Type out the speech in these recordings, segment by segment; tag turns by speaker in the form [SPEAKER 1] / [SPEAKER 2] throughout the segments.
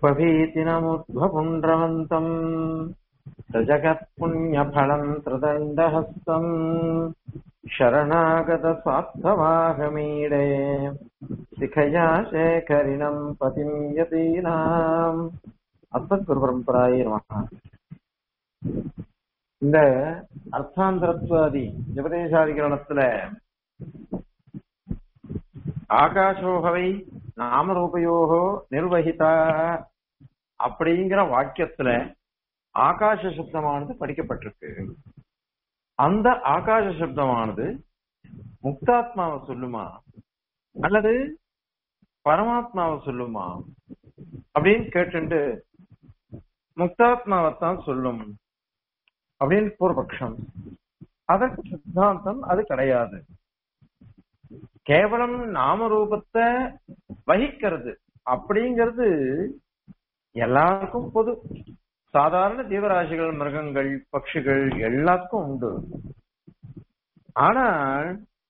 [SPEAKER 1] उपभीतिनमुद्भपुण्ड्रवन्तम् सजगत्पुण्यफलम् त्रिदण्डहस्तम् शरणागतस्वार्थवाहमीडे शिखया शेखरिणम् पतिम् यतीनाम् அஸ்மத்குருபரம்பராயே நமகா இந்த அர்த்தாந்திரத்வாதி ஜபதேசாதிகரணத்துல ஆகாஷோகவை நாமரூபயோகோ நிர்வகிதா அப்படிங்கிற வாக்கியத்துல ஆகாச சப்தமானது படிக்கப்பட்டிருக்கு அந்த ஆகாச சப்தமானது முக்தாத்மாவை சொல்லுமா அல்லது பரமாத்மாவை சொல்லுமா அப்படின்னு கேட்டுட்டு முக்தாத்மாவைத்தான் சொல்லும் அப்படின்னு பூர்வபக்ஷம் அதற்கு சித்தாந்தம் அது கிடையாது கேவலம் நாமரூபத்தை வகிக்கிறது அப்படிங்கிறது எல்லாருக்கும் பொது சாதாரண ஜீவராசிகள் மிருகங்கள் பட்சிகள் எல்லாத்துக்கும் உண்டு ஆனால்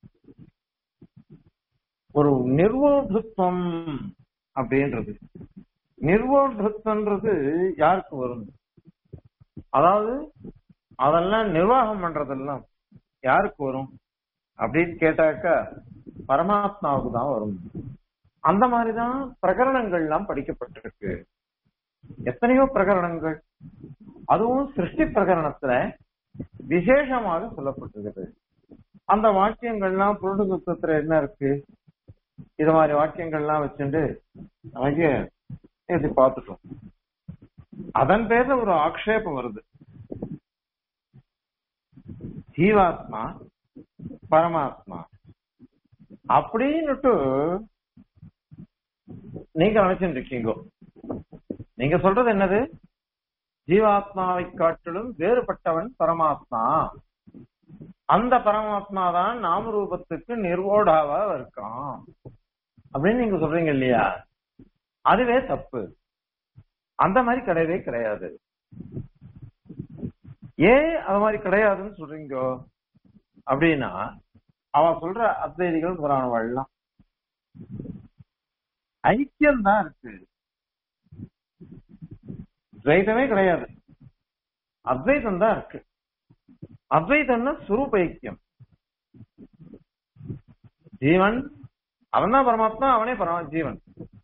[SPEAKER 1] ஒரு நிர்வோதுத்வம் அப்படின்றது நிர்வோதுத்வன்றது யாருக்கு வரும் அதாவது அதெல்லாம் நிர்வாகம் பண்றதெல்லாம் யாருக்கு வரும் அப்படின்னு கேட்டாக்கா பரமாத்மாவுக்கு தான் வரும் அந்த மாதிரிதான் பிரகரணங்கள்லாம் படிக்கப்பட்டிருக்கு எத்தனையோ பிரகரணங்கள் அதுவும் சிருஷ்டி பிரகரணத்துல விசேஷமாக சொல்லப்பட்டிருக்குது அந்த வாக்கியங்கள்லாம் புருட சுத்தத்துல என்ன இருக்கு இது மாதிரி வாக்கியங்கள்லாம் வச்சுட்டு நிறைய இது பார்த்துட்டோம் அதன் பேர்ல ஒரு ஆக்ஷேபம் வருது ஜீவாத்மா பரமாத்மா அப்படின்னுட்டு நீங்க நினைச்சுட்டு இருக்கீங்க நீங்க சொல்றது என்னது ஜீவாத்மாவை காட்டிலும் வேறுபட்டவன் பரமாத்மா அந்த பரமாத்மா தான் நாமரூபத்துக்கு நிர்வோடாவா இருக்கான் அப்படின்னு நீங்க சொல்றீங்க இல்லையா அதுவே தப்பு அந்த மாதிரி கிடையவே கிடையாது ஏன் அது மாதிரி கிடையாதுன்னு சொல்றீங்க அப்படின்னா அவன் சொல்ற அத்வைதிகள் புராணவாள்லாம் ஐக்கியம் தான் இருக்கு துவைதமே கிடையாது அத்வைதம் தான் இருக்கு அத்வைதம்னா சுரூப ஐக்கியம் ஜீவன் அவன் தான் பரமாத்மா அவனே பரமா ஜீவன்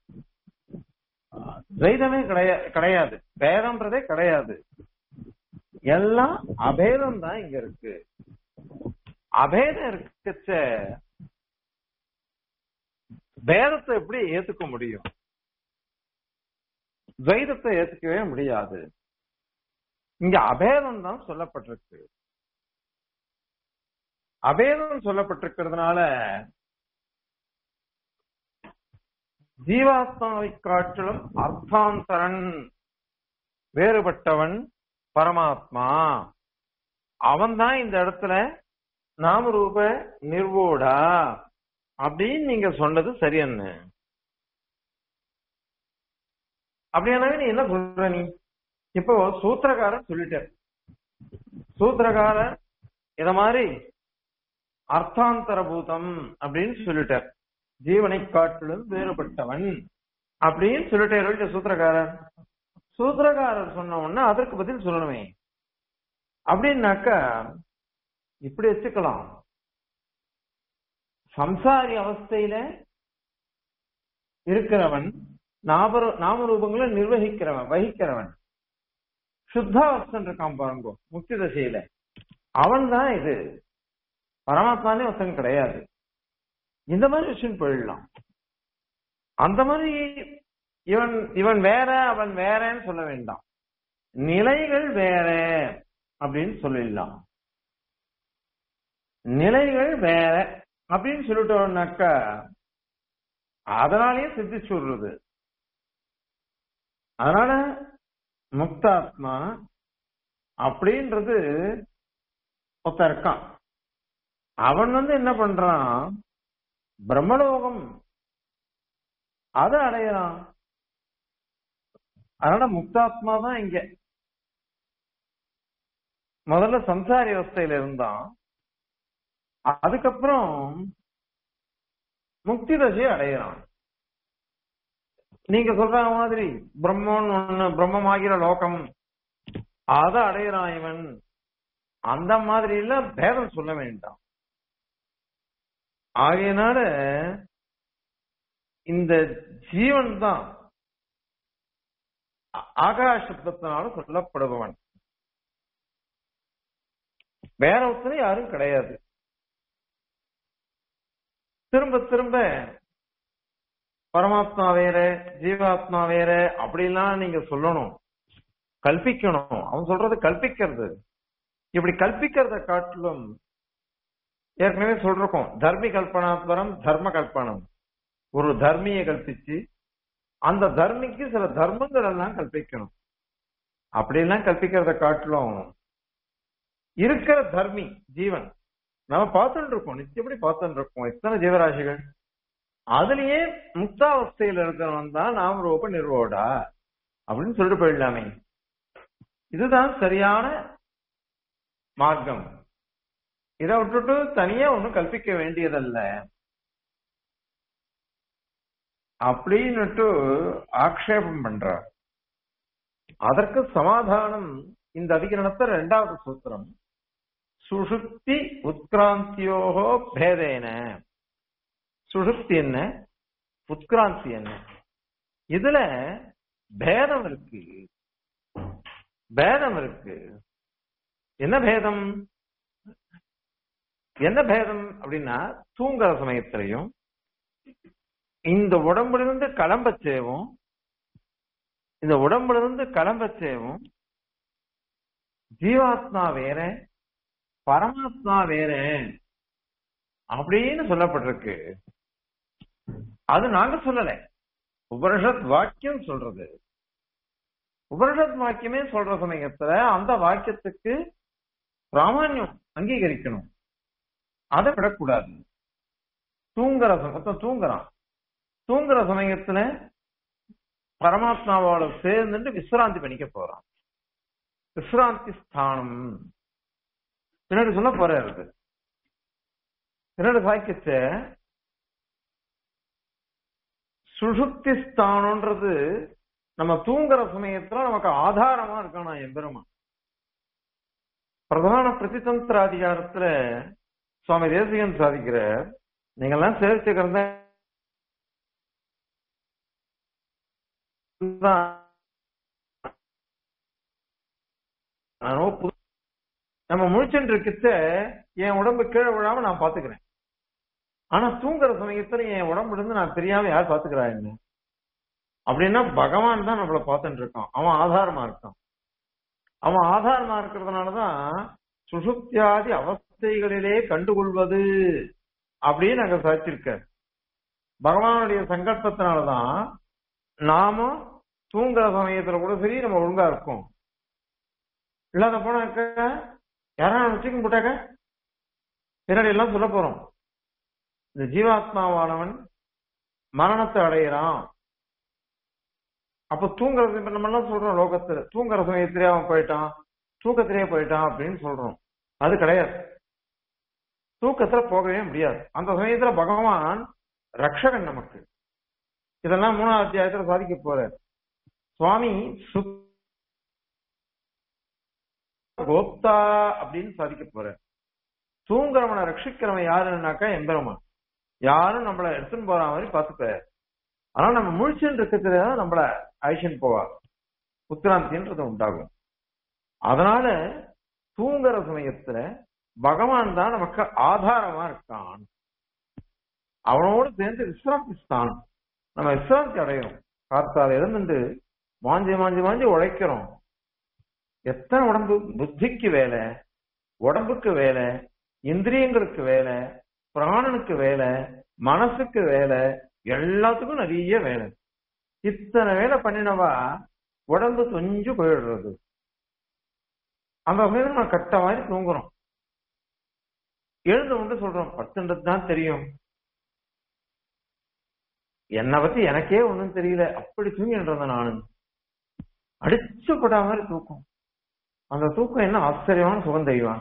[SPEAKER 1] துவைதமே கிடையாது பேதம்ன்றதே கிடையாது எல்லாம் அபேதம் தான் இங்க இருக்கு அபேதம் இருக்குச்ச பேதத்தை எப்படி ஏத்துக்க முடியும் துவைதத்தை ஏத்துக்கவே முடியாது இங்க அபேதம் தான் சொல்லப்பட்டிருக்கு அபேதம் சொல்லப்பட்டிருக்கிறதுனால ஜீவாத்மாவை காட்டிலும் அர்த்தாந்தரன் வேறுபட்டவன் பரமாத்மா அவன் தான் இந்த இடத்துல நாமரூப நிர்வோடா அப்படின்னு நீங்க சொன்னது சரியன்னு அப்படியானவே நீ என்ன சொல்ற நீ இப்போ சூத்திரக்காரன் சொல்லிட்ட சூத்திரக்காரன் இத மாதிரி அர்த்தாந்தர பூதம் அப்படின்னு சொல்லிட்டார் ஜீவனை காட்டிலும் வேறுபட்டவன் அப்படின்னு சொல்லிட்டாரு சூத்திரக்காரர் சூத்திரக்காரர் சொன்ன உடனே அதற்கு பதில் சொல்லணுமே அப்படின்னாக்கா இப்படி வச்சுக்கலாம் சம்சாரி அவஸ்தையில இருக்கிறவன் நாம நாமரூபங்களை நிர்வகிக்கிறவன் வகிக்கிறவன் சுத்தாவஸ்தன் இருக்கான் பாருங்க முக்தி தசையில அவன் தான் இது பரமாத்மானே ஒருத்தன் கிடையாது இந்த மாதிரி விஷயம் போயிடலாம் அந்த மாதிரி இவன் இவன் வேற அவன் வேறன்னு சொல்ல வேண்டாம் நிலைகள் வேற அப்படின்னு சொல்லிடலாம் நிலைகள் வேற அப்படின்னு சொல்லிட்டோம்னாக்கா அதனாலேயே சித்திச்சு விடுறது அதனால முக்தாத்மா அப்படின்றது ஒருத்தன் இருக்கான் அவன் வந்து என்ன பண்றான் பிரம்மலோகம் அதை அடையறான் அதனால முக்தாத்மா தான் இங்க முதல்ல சம்சாரி அவஸ்தையில இருந்தான் அதுக்கப்புறம் முக்தி தசையை அடையிறான் நீங்க சொல்ற மாதிரி பிரம்மன் ஒண்ணு பிரம்மமாகிற லோகம் அதை அடையிறான் இவன் அந்த மாதிரி எல்லாம் பேதம் சொல்ல வேண்டாம் ஆகையினால இந்த ஜீவன் தான் ஆகாசப்தத்தினால சொல்லப்படுபவன் வேற ஒருத்தர் யாரும் கிடையாது திரும்ப திரும்ப பரமாத்மா வேற ஜீவாத்மா வேற அப்படிலாம் நீங்க சொல்லணும் கல்பிக்கணும் அவன் சொல்றது கல்பிக்கிறது இப்படி கல்பிக்கிறத காட்டிலும் ஏற்கனவே சொல்றோம் தர்மி கல்பனாத்வரம் தர்ம கல்பனம் ஒரு தர்மியை கல்பிச்சு அந்த தர்மிக்கு சில தர்மங்கள் எல்லாம் கல்பிக்கணும் அப்படியெல்லாம் கல்பிக்கிறத காட்டிலும் இருக்கிற தர்மி ஜீவன் நம்ம பார்த்துட்டு இருக்கோம் நிச்சயப்படி பார்த்துட்டு இருக்கோம் எத்தனை ஜீவராசிகள் அதுலயே முக்தாவஸ்தையில இருக்கிறவன் தான் நாம் ரூப நிர்வோடா அப்படின்னு சொல்லிட்டு போயிடலாமே இதுதான் சரியான மார்க்கம் இதை விட்டுட்டு தனியா ஒண்ணும் கல்பிக்க வேண்டியதல்ல அப்படின்னுட்டு ஆக்ஷேபம் பண்றார் அதற்கு சமாதானம் இந்த அதிகரணத்தை ரெண்டாவது சூத்திரம் சுஷுப்தி உத்கிராந்தியோகோ பேதேன சுஷுப்தி என்ன உத்கிராந்தி என்ன இதுல பேதம் இருக்கு பேதம் இருக்கு என்ன பேதம் என்ன பேதம் அப்படின்னா தூங்குற சமயத்திலையும் இந்த உடம்புல இருந்து கிளம்பச்சேவும் இந்த உடம்புல இருந்து கிளம்பச்சேவும் ஜீவாத்மா வேற பரமாத்மா வேற அப்படின்னு சொல்லப்பட்டிருக்கு அது நாங்க சொல்லல உபனிஷத் வாக்கியம் சொல்றது உபனிஷத் வாக்கியமே சொல்ற சமயத்துல அந்த வாக்கியத்துக்கு பிராமணியம் அங்கீகரிக்கணும் அதை விடக்கூடாது தூங்குற சமயத்தை தூங்குறான் தூங்குற சமயத்துல பரமாத்மாவோட சேர்ந்துட்டு விசிராந்தி பண்ணிக்க போறான் விசிராந்தி ஸ்தானம் பின்னாடி சொல்ல போறாரு பின்னாடி வாக்கியச்ச சுஷுப்தி ஸ்தானம்ன்றது நம்ம தூங்குற சமயத்துல நமக்கு ஆதாரமா இருக்கானா எம்பெருமா பிரதான பிரதிதந்திர அதிகாரத்துல சுவாமி தேசிகன் சாதிக்கிற நீங்கெல்லாம் சேர்த்துக்கிறத நம்ம முழிச்சுட்டு இருக்கிட்ட என் உடம்பு கீழே விழாம நான் பாத்துக்கிறேன் ஆனா தூங்குற சமயத்துல என் உடம்புல இருந்து நான் தெரியாம யார் பாத்துக்கிறா என்ன அப்படின்னா பகவான் தான் நம்மள பார்த்துட்டு இருக்கான் அவன் ஆதாரமா இருக்கான் அவன் ஆதாரமா இருக்கிறதுனாலதான் சுசுப்தியாதி அவஸ்தைகளிலே கண்டுகொள்வது அப்படின்னு அங்க சாதிச்சிருக்க பகவானுடைய சங்கல்பத்தினாலதான் நாம தூங்குற சமயத்துல கூட சரி நம்ம ஒழுங்கா இருக்கோம் இல்லாத போனாக்க யாரும் வச்சுக்க போட்டாக்க பின்னாடி எல்லாம் சொல்ல போறோம் இந்த ஜீவாத்மாவானவன் மரணத்தை அடையிறான் அப்ப தூங்குறது இப்ப நம்ம எல்லாம் சொல்றோம் லோகத்துல தூங்குற சமயத்திலே அவன் போயிட்டான் தூக்கத்திலேயே போயிட்டான் அப்படின்னு சொல்றோம் அது கிடையாது தூக்கத்துல போகவே முடியாது அந்த சமயத்துல பகவான் ரக்ஷகன் நமக்கு இதெல்லாம் மூணாவது அத்தியாயத்துல சாதிக்க போற சுவாமி கோப்தா அப்படின்னு சாதிக்க போற தூங்குறவனை ரட்சிக்கிறவன் யாருன்னாக்கா எம்பெருமான் யாரும் நம்மள எடுத்துன்னு போற மாதிரி பாத்துக்க ஆனா நம்ம முழிச்சுன்னு இருக்கிறதுல நம்மள ஐஷன் போவா உத்கிராந்தின்றது உண்டாகும் அதனால தூங்குற சமயத்துல பகவான் தான் நமக்கு ஆதாரமா இருக்கான் அவனோடு சேர்ந்து விஸ்ராந்தி ஸ்தானம் நம்ம விஸ்ராந்தி அடையணும் காத்தால இருந்துட்டு மாஞ்சி மாஞ்சி மாஞ்சி உழைக்கிறோம் எத்தனை உடம்பு புத்திக்கு வேலை உடம்புக்கு வேலை இந்திரியங்களுக்கு வேலை பிராணனுக்கு வேலை மனசுக்கு வேலை எல்லாத்துக்கும் நிறைய வேலை இத்தனை வேலை பண்ணினவா உடம்பு கொஞ்சம் போயிடுறது அந்த வகையில நம்ம கட்ட மாதிரி தூங்குறோம் எழுந்து வந்து சொல்றோம் பத்துன்றது தான் தெரியும் என்னை பத்தி எனக்கே ஒண்ணும் தெரியல அப்படி தூங்கின்றத நானு அடிச்சு போட்ட மாதிரி தூக்கம் அந்த தூக்கம் என்ன ஆச்சரியமான சுகம் தெய்வான்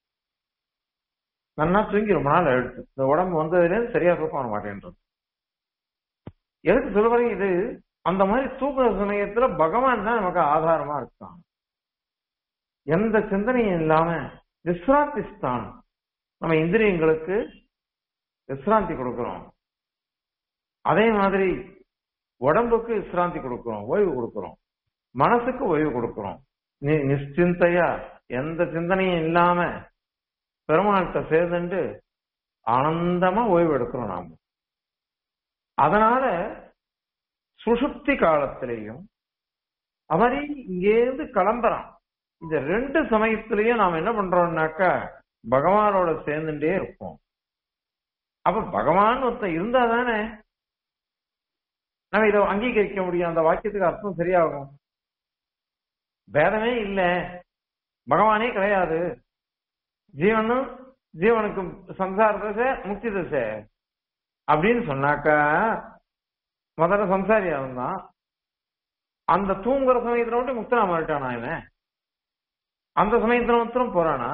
[SPEAKER 1] நன்னா தூங்கி ரொம்ப நாள் எடுத்து இந்த உடம்பு வந்ததுலேருந்து சரியா தூக்கம் வர மாட்டேன்றது எதுக்கு சொல்லுவாங்க இது அந்த மாதிரி தூக்குற சமயத்துல பகவான் தான் நமக்கு ஆதாரமா இருக்கான் எந்த சிந்தனையும் இல்லாம விஸ்ராந்தி ஸ்தானம் நம்ம இந்திரியங்களுக்கு விஸ்ராந்தி கொடுக்கிறோம் அதே மாதிரி உடம்புக்கு விஸ்ராந்தி கொடுக்கிறோம் ஓய்வு கொடுக்கிறோம் மனசுக்கு ஓய்வு கொடுக்கிறோம் நீ நிশ্চিந்தையா எந்த சிந்தனையும் இல்லாம பெருமாள்கிட்ட சேர்ந்துட்டு ஆனந்தமா ஓய்வு எடுக்கிறோம் நாம அதனால சுஷுப்தி காலத்திலையும் அவரை இங்கேருந்து கிளம்புறான் இந்த ரெண்டு சமயத்திலையும் நாம் என்ன பண்றோம்னாக்கா பகவானோட சேர்ந்துட்டே இருப்போம் அப்ப பகவான் ஒருத்தன் இருந்தா தானே நம்ம இதை அங்கீகரிக்க முடியும் அந்த வாக்கியத்துக்கு அர்த்தம் சரியாகும் பேதமே இல்ல பகவானே கிடையாது ஜீவனும் ஜீவனுக்கு சம்சார தசை முக்தி தசை அப்படின்னு சொன்னாக்கா முதல்ல சம்சாரியா இருந்தான் அந்த தூங்குற சமயத்துல மட்டும் முக்தனா மாறிட்டானா இவன் அந்த சமயத்துல மாத்திரம் போறானா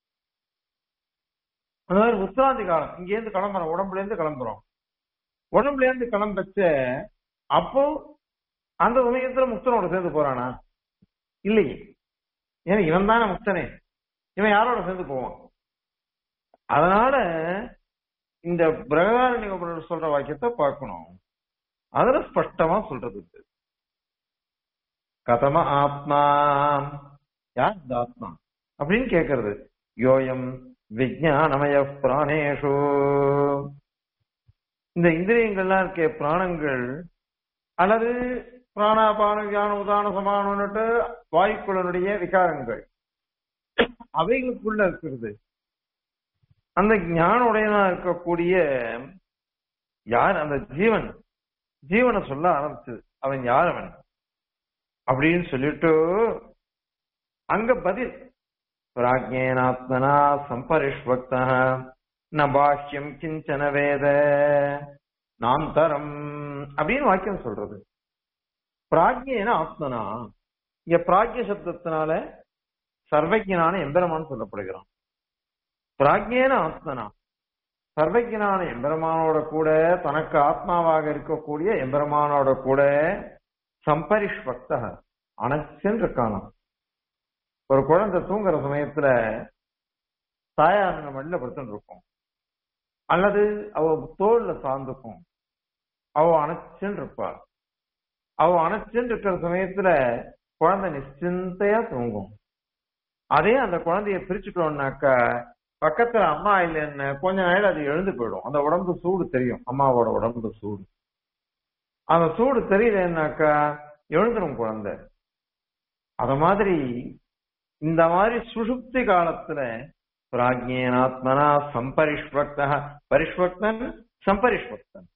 [SPEAKER 1] அந்த மாதிரி உத்திராந்தி காலம் இங்க இருந்து கிளம்புறோம் உடம்புல இருந்து கிளம்புறோம் உடம்புல இருந்து கிளம்பச்ச அப்போ அந்த சமயத்துல முக்தனோட சேர்ந்து போறானா இல்லையே ஏன்னா இவன் தானே முக்தனே இவன் யாரோட சேர்ந்து போவான் அதனால இந்த பிரகதாரண்ய சொல்ற வாக்கியத்தை பார்க்கணும் அதுல ஸ்பஷ்டமா சொல்றது இது. கதம ஆத்மா யார் இந்த ஆத்மா அப்படின்னு கேக்குறது யோயம் விஜயானமய பிராணேஷு இந்த இந்திரியங்கள்லாம் இருக்கே பிராணங்கள் அல்லது பிராணாபான வியான உதான சமானம்னுட்டு வாயுக்குள்ளனுடைய விகாரங்கள் அவைகளுக்குள்ள இருக்கிறது அந்த ஞான உடையனா இருக்கக்கூடிய யார் அந்த ஜீவன் ஜீவனை சொல்ல ஆரம்பிச்சது அவன் யார் அவன் அப்படின்னு சொல்லிட்டு அங்க பதில் பிராஜ்யேனாத்மனா சம்பரிஷ்வக்த ந பாஷ்யம் கிஞ்சன வேத நாந்தரம் அப்படின்னு வாக்கியம் சொல்றது பிராஜ்யேன ஆத்மனா இங்க பிராஜ்ய சப்தத்தினால சர்வஜனான எம்பெருமான் சொல்லப்படுகிறான் பிராஜ்யேன ஆத்மனா சர்வஜனான எம்பெருமானோட கூட தனக்கு ஆத்மாவாக இருக்கக்கூடிய எம்பெருமானோட கூட சம்பரிஷ்வக்த அணைச்சன் இருக்கானாம் ஒரு குழந்தை தூங்குற சமயத்துல தாயார் மடியில படுத்துட்டு இருக்கும் அல்லது அவ தோல்ல சார்ந்துக்கும் அவ அணைச்சுன்னு இருப்பா அவ அணைச்சுன்னு இருக்கிற சமயத்துல குழந்தை நிச்சிந்தையா தூங்கும் அதே அந்த குழந்தைய பிரிச்சுட்டோம்னாக்கா பக்கத்துல அம்மா இல்லைன்னு கொஞ்ச நாள் அது எழுந்து போயிடும் அந்த உடம்பு சூடு தெரியும் அம்மாவோட உடம்பு சூடு அந்த சூடு தெரியலன்னாக்கா எழுந்துடும் குழந்தை அத மாதிரி இந்த மாதிரி சுஷுப்தி காலத்துல பிராஜ்யேனாத்மனா சம்பரிஷ்வக்த பரிஷ்வக்தன் சம்பரிஷ்வக்தன்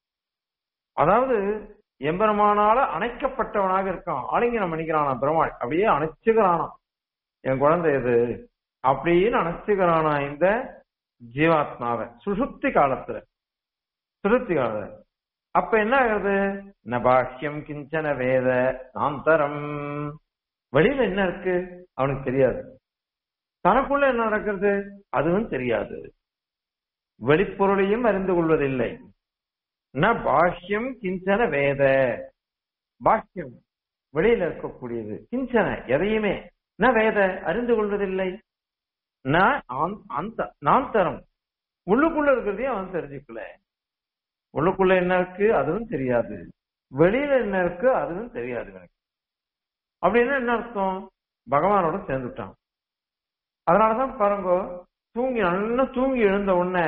[SPEAKER 1] அதாவது எம்பெருமானால அணைக்கப்பட்டவனாக இருக்கான் ஆலிங்கனம் பண்ணிக்கிறானா பெருமாள் அப்படியே அணைச்சுக்கிறானா என் குழந்தை எது அப்படின்னு அணைச்சுக்கிறானா இந்த ஜீவாத்மாவை சுஷுப்தி காலத்துல சுஷுப்தி காலத்துல அப்ப என்ன ஆகுது நபாஷ்யம் கிஞ்சன வேத நாந்தரம் வெளியில என்ன இருக்கு அவனுக்கு தெரியாது தனக்குள்ள என்ன நடக்கிறது அதுவும் தெரியாது வெளிப்பொருளையும் அறிந்து கொள்வதில்லை ந பாஷ்யம் கிஞ்சன வேத பாஷ்யம் வெளியில இருக்கக்கூடியது கிஞ்சன எதையுமே ந வேத அறிந்து கொள்வதில்லை ந அந்த நாந்தரம் உள்ளுக்குள்ள இருக்கிறதையும் அவன் தெரிஞ்சுக்கல உள்ளுக்குள்ள என்ன இருக்கு அதுவும் தெரியாது வெளியில என்ன இருக்கு அதுவும் தெரியாது எனக்கு அப்படின்னா என்ன அர்த்தம் பகவானோட சேர்ந்துட்டான் அதனாலதான் பாருங்க தூங்கி நல்லா தூங்கி எழுந்த உடனே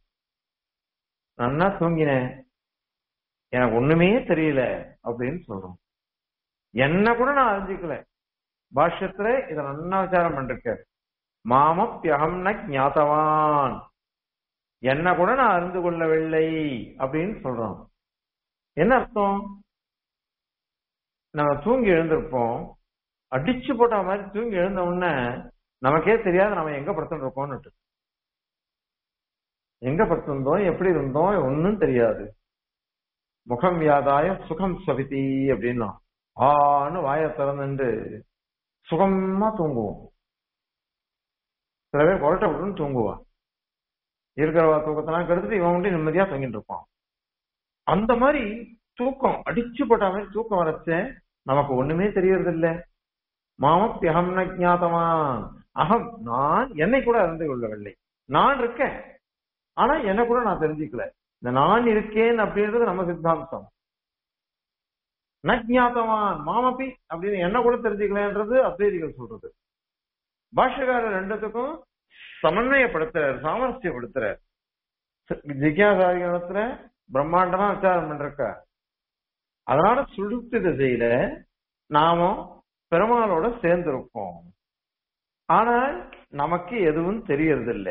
[SPEAKER 1] நல்லா தூங்கினேன் எனக்கு ஒண்ணுமே தெரியல அப்படின்னு சொல்றோம் என்ன கூட நான் அறிஞ்சிக்கல பாஷ்யத்துல இத நல்லா விசாரம் பண்ணிருக்க மாமப்பியகம் ந ஞாத்தவான் என்ன கூட நான் அறிந்து கொள்ளவில்லை அப்படின்னு சொல்றோம் என்ன அர்த்தம் நம்ம தூங்கி எழுந்திருப்போம் அடிச்சு போட்ட மாதிரி தூங்கி எழுந்த உடனே நமக்கே தெரியாது நம்ம எங்க படுத்துட்டு இருக்கோம்னு எங்க படுத்திருந்தோம் எப்படி இருந்தோம் ஒன்னும் தெரியாது முகம் வியாதாய சுகம் சவிதி அப்படின்னா ஆன்னு வாய திறந்துட்டு சுகமா தூங்குவோம் சில பேர் கொரட்டை விட்டுன்னு தூங்குவா இருக்கிறவா தூக்கத்தெல்லாம் கெடுத்துட்டு இவன் மட்டும் நிம்மதியா தூங்கிட்டு இருப்பான் அந்த மாதிரி தூக்கம் அடிச்சு போட்ட மாதிரி தூக்கம் வரச்சே நமக்கு ஒண்ணுமே தெரியறது இல்ல மாமப்பியகம் ஞாதவான் அகம் நான் என்னை கூட அறிந்து கொள்ளவில்லை நான் இருக்கேன் ஆனா என்ன கூட நான் தெரிஞ்சுக்கல இந்த நான் இருக்கேன் அப்படின்றது நம்ம சித்தாந்தம் நஜாத்தவான் மாமப்பி அப்படின்னு என்ன கூட தெரிஞ்சுக்கலன்றது அத்வைதிகள் சொல்றது பாஷ்யக்காரர் ரெண்டுத்துக்கும் சமன்வயப்படுத்துறார் சாமரஸ்யப்படுத்துறார் ஜிக்யாசாரிகளத்துல பிரம்மாண்டமா விசாரம் பண்றக்க அதனால சுழுத்து திசையில நாமும் பெருமாளோட சேர்ந்திருப்போம் ஆனால் நமக்கு எதுவும் தெரியறதில்ல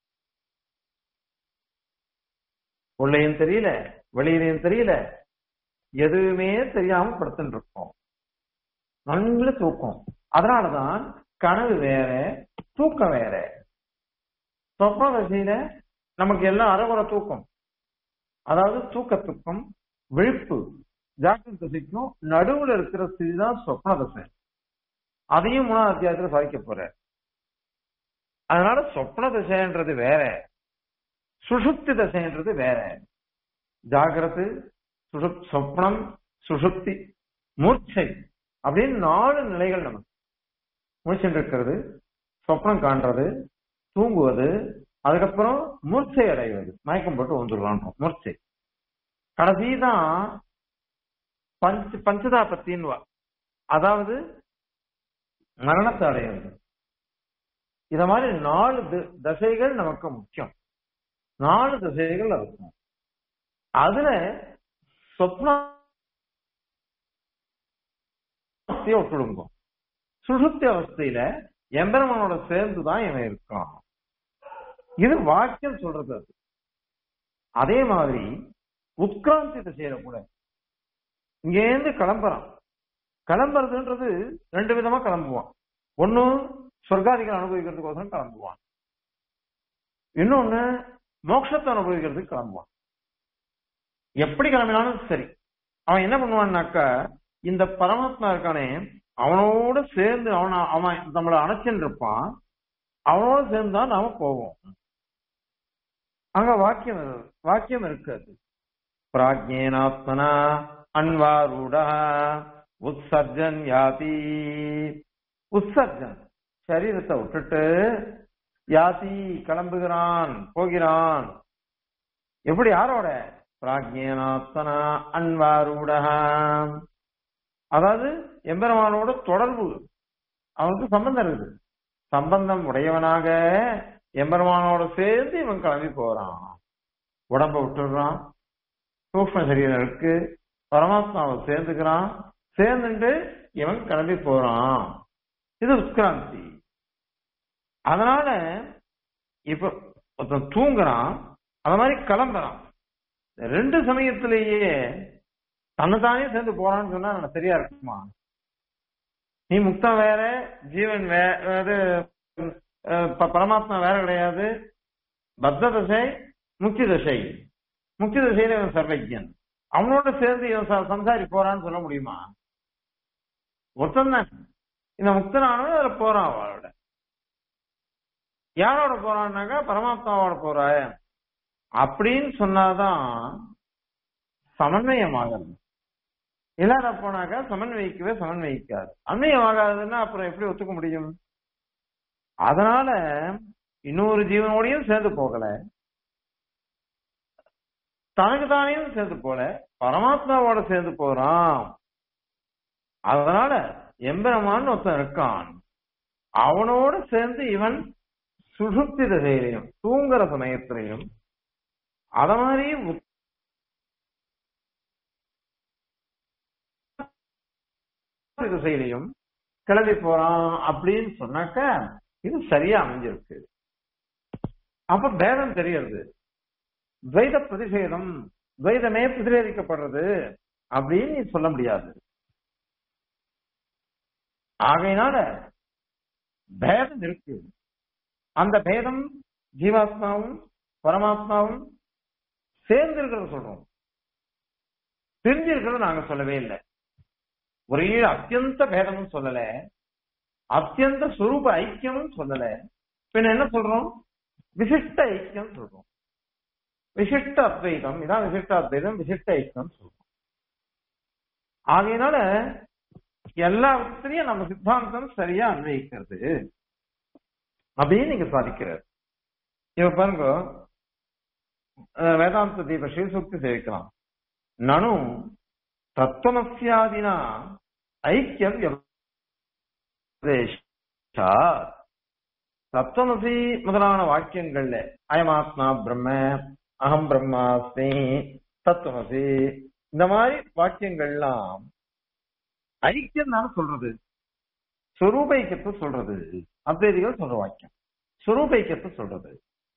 [SPEAKER 1] உள்ளேயும் தெரியல வெளியிலையும் தெரியல எதுவுமே தெரியாம படுத்துட்டு இருக்கோம் நல்ல தூக்கம் அதனாலதான் கனவு வேற தூக்கம் வேற சொப்பன தசையில நமக்கு எல்லாம் அறகுற தூக்கம் அதாவது தூக்க தூக்கம் விழிப்பு ஜாக்கிரத தசைக்கும் நடுவுல இருக்கிற ஸ்திதி தான் சொப்ன தசை அதையும் மூணாவது அத்தியாயத்துல சாதிக்க போற அதனால சொப்ன தசைன்றது வேற சுஷுப்தி தசைன்றது வேற ஜாகிரது சுஷுப் சொப்னம் சுஷுப்தி மூர்ச்சை அப்படின்னு நாலு நிலைகள் நமக்கு முடிச்சுட்டு இருக்கிறது சொப்னம் காண்றது தூங்குவது அதுக்கப்புறம் மூர்ச்சை அடைவது மயக்கம் போட்டு வந்துடலாம் மூர்ச்சை கடைசி தான் பஞ்ச பஞ்சதாபத்தின்னு அதாவது மரணத்தை அடைவது இத மாதிரி நாலு தசைகள் நமக்கு முக்கியம் நாலு திசைகள் இருக்கும் அதுல சொப்னத்தையும் விட்டுடுங்க சுசுப்தி அவஸ்தையில எம்பெருமானோட சேர்ந்துதான் இவன் இருக்கான் இது வாக்கியம் சொல்றது அது அதே மாதிரி உட்கிராந்தி திசையில கூட இங்கேருந்து கிளம்புறான் கிளம்புறதுன்றது ரெண்டு விதமா கிளம்புவான் ஒண்ணு சொர்க்காதிகள் அனுபவிக்கிறதுக்கோசரம் கிளம்புவான் இன்னொன்னு மோட்சத்தை அனுபவிக்கிறதுக்கு கிளம்புவான் எப்படி கிளம்பினாலும் சரி அவன் என்ன பண்ணுவான்னாக்கா இந்த பரமாத்மா இருக்கானே அவனோட சேர்ந்து அவன அவன் நம்மளை அணைச்சுன்னு இருப்பான் அவனோட சேர்ந்து தான் நாம போவோம் அங்க வாக்கியம் வாக்கியம் இருக்காது பிராஜ்யேனாத்மனா அன்வாரூடா உற்சர்ஜன் யாதி உற்சர்ஜன் சரீரத்தை விட்டுட்டு யாதி கிளம்புகிறான் போகிறான் எப்படி யாரோட பிராஜ்யனாத்தனா அன்வாரூடா அதாவது எம்பெருமானோட தொடர்பு அவனுக்கு சம்பந்தம் இருக்குது சம்பந்தம் உடையவனாக எம்பெருமானோட சேர்ந்து இவன் கிளம்பி போறான் உடம்ப விட்டுடுறான் சூக்ம சரீரம் இருக்கு பரமாத்மாவை சேர்ந்துக்கிறான் சேர்ந்துட்டு இவன் கிளம்பி போறான் இது உட்கிராந்தி அதனால இப்ப ஒருத்தன் தூங்குறான் அந்த மாதிரி கிளம்புறான் ரெண்டு சமயத்திலேயே தன்னைத்தானே சேர்ந்து போறான்னு சொன்னா எனக்கு சரியா இருக்குமா நீ முக்தம் வேற ஜீவன் வேற பரமாத்மா வேற கிடையாது பத்த தசை முக்தி தசை முக்தி தசையில இவன் சர்வஜன் அவனோட சேர்ந்து இவன் சம்சாரி போறான்னு சொல்ல முடியுமா ஒருத்தன் தான் இந்த முக்தனானவன் அதுல போறான் அவளோட யாரோட போறான்னாக்கா பரமாத்மாவோட போற அப்படின்னு சொன்னாதான் சமன்வயமாகணும் இல்லாத போனாக்கா சமன்வயிக்கவே சமன்வயிக்காது அன்வயமாகாதுன்னா அப்புறம் எப்படி ஒத்துக்க முடியும் அதனால இன்னொரு ஜீவனோடையும் சேர்ந்து போகல தனக்கு தானையும் சேர்ந்து போல பரமாத்மாவோட சேர்ந்து போறான் அதனால எம்பெருமான் ஒருத்தன் இருக்கான் அவனோட சேர்ந்து இவன் சுசுப்தி திசையிலையும் தூங்குற சமயத்திலையும் அத மாதிரி திசையிலையும் கிளம்பி போறான் அப்படின்னு சொன்னாக்க இது சரியா அமைஞ்சிருக்கு அப்ப பேதம் தெரியறது துவைத பிரதிஷேதம் துவைதமே பிரதிஷேதிக்கப்படுறது அப்படின்னு நீ சொல்ல முடியாது ஆகையினால பேதம் இருக்கு அந்த பேதம் ஜீவாத்மாவும் பரமாத்மாவும் சேர்ந்து இருக்கிறத சொல்றோம் பிரிஞ்சு இருக்கிறத நாங்க சொல்லவே இல்லை ஒரே அத்தியந்த பேதமும் சொல்லல அத்தியந்த சுரூப ஐக்கியமும் சொல்லல பின்ன என்ன சொல்றோம் விசிஷ்ட ஐக்கியம் சொல்றோம் விசிஷ்ட அத்வைதம் இதான் விசிஷ்ட அத்வைதம் விசிஷ்ட ஐக்கியம் சொல்றோம் ஆகையினால எல்லா விதத்திலையும் நம்ம சித்தாந்தம் சரியா அன்வயிக்கிறது அப்படின்னு நீங்க சாதிக்கிறார் இப்ப பாருங்க அஹ் வேதாந்த தீப ஸ்ரீசூக்தி சேவிக்கலாம் நனு தத்துவமசியாதினா ஐக்கியம் வியபதேஷா. தத்துவமசி முதலான வாக்கியங்கள்ல அயமாத்மா பிரம்ம அகம் பிரம்மாஸ்மி தத்துவமசி இந்த மாதிரி வாக்கியங்கள்லாம் ஐக்கியம் தானே சொல்றது சுரூபைக்கத்தை சொல்றது அத்வைதிகள் சொல்ற வாக்கியம் சுரூபைக்கத்தை சொல்றது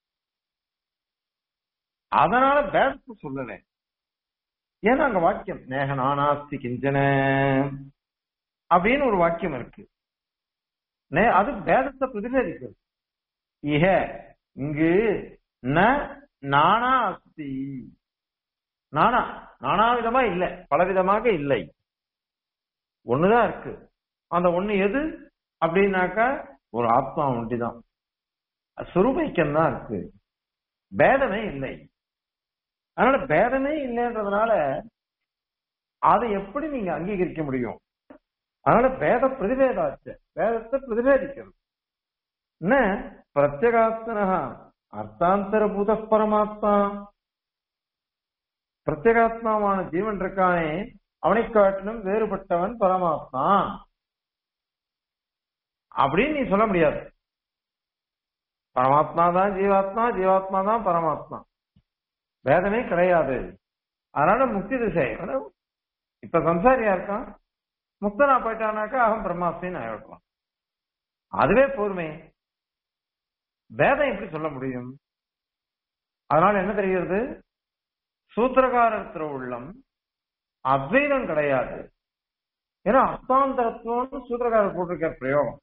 [SPEAKER 1] அதனால பேதத்தை சொல்லல ஏன்னா அங்க வாக்கியம் நேக நானாஸ்தி கிஞ்சன அப்படின்னு ஒரு வாக்கியம் இருக்கு நே- அது பேதத்தை பிரதிபலிக்கிறது இஹ இங்கு ந நானா அஸ்தி நானா நானா விதமா இல்ல பலவிதமாக இல்லை ஒண்ணுதான் இருக்கு அந்த ஒண்ணு எது அப்படின்னாக்கா ஒரு ஆத்மா ஒண்டிதான் சுரூபைக்கம் தான் இருக்கு பேதமே இல்லை அதனால பேதமே இல்லைன்றதுனால அதை எப்படி நீங்க அங்கீகரிக்க முடியும் அதனால பேத பிரதிபேதாச்ச வேதத்தை பிரதிபேதிக்கிறது என்ன பிரத்யகாத்மனா அர்த்தாந்தரபூத பரமாத்மா பிரத்யேகாத்மாவான ஜீவன் இருக்கானே அவனை காட்டிலும் வேறுபட்டவன் பரமாத்மா அப்படின்னு நீ சொல்ல முடியாது பரமாத்மா தான் ஜீவாத்மா ஜீவாத்மா தான் பரமாத்மா வேதமே கிடையாது அதனால முக்தி திசை ஆனா, இப்ப சம்சாரியா இருக்கான் முக்தனா போயிட்டானாக்கா அவன் பிரம்மாஸ்மின்னு ஆயிடலாம் அதுவே போதுமே வேதம் எப்படி சொல்ல முடியும் அதனால என்ன தெரிகிறது சூத்திரகாரர் திருவுள்ளம் அத்வைதம் கிடையாது ஏன்னா அர்த்தாந்தரத்துவம்னு சூத்திரகாரர் போட்டிருக்க பிரயோகம்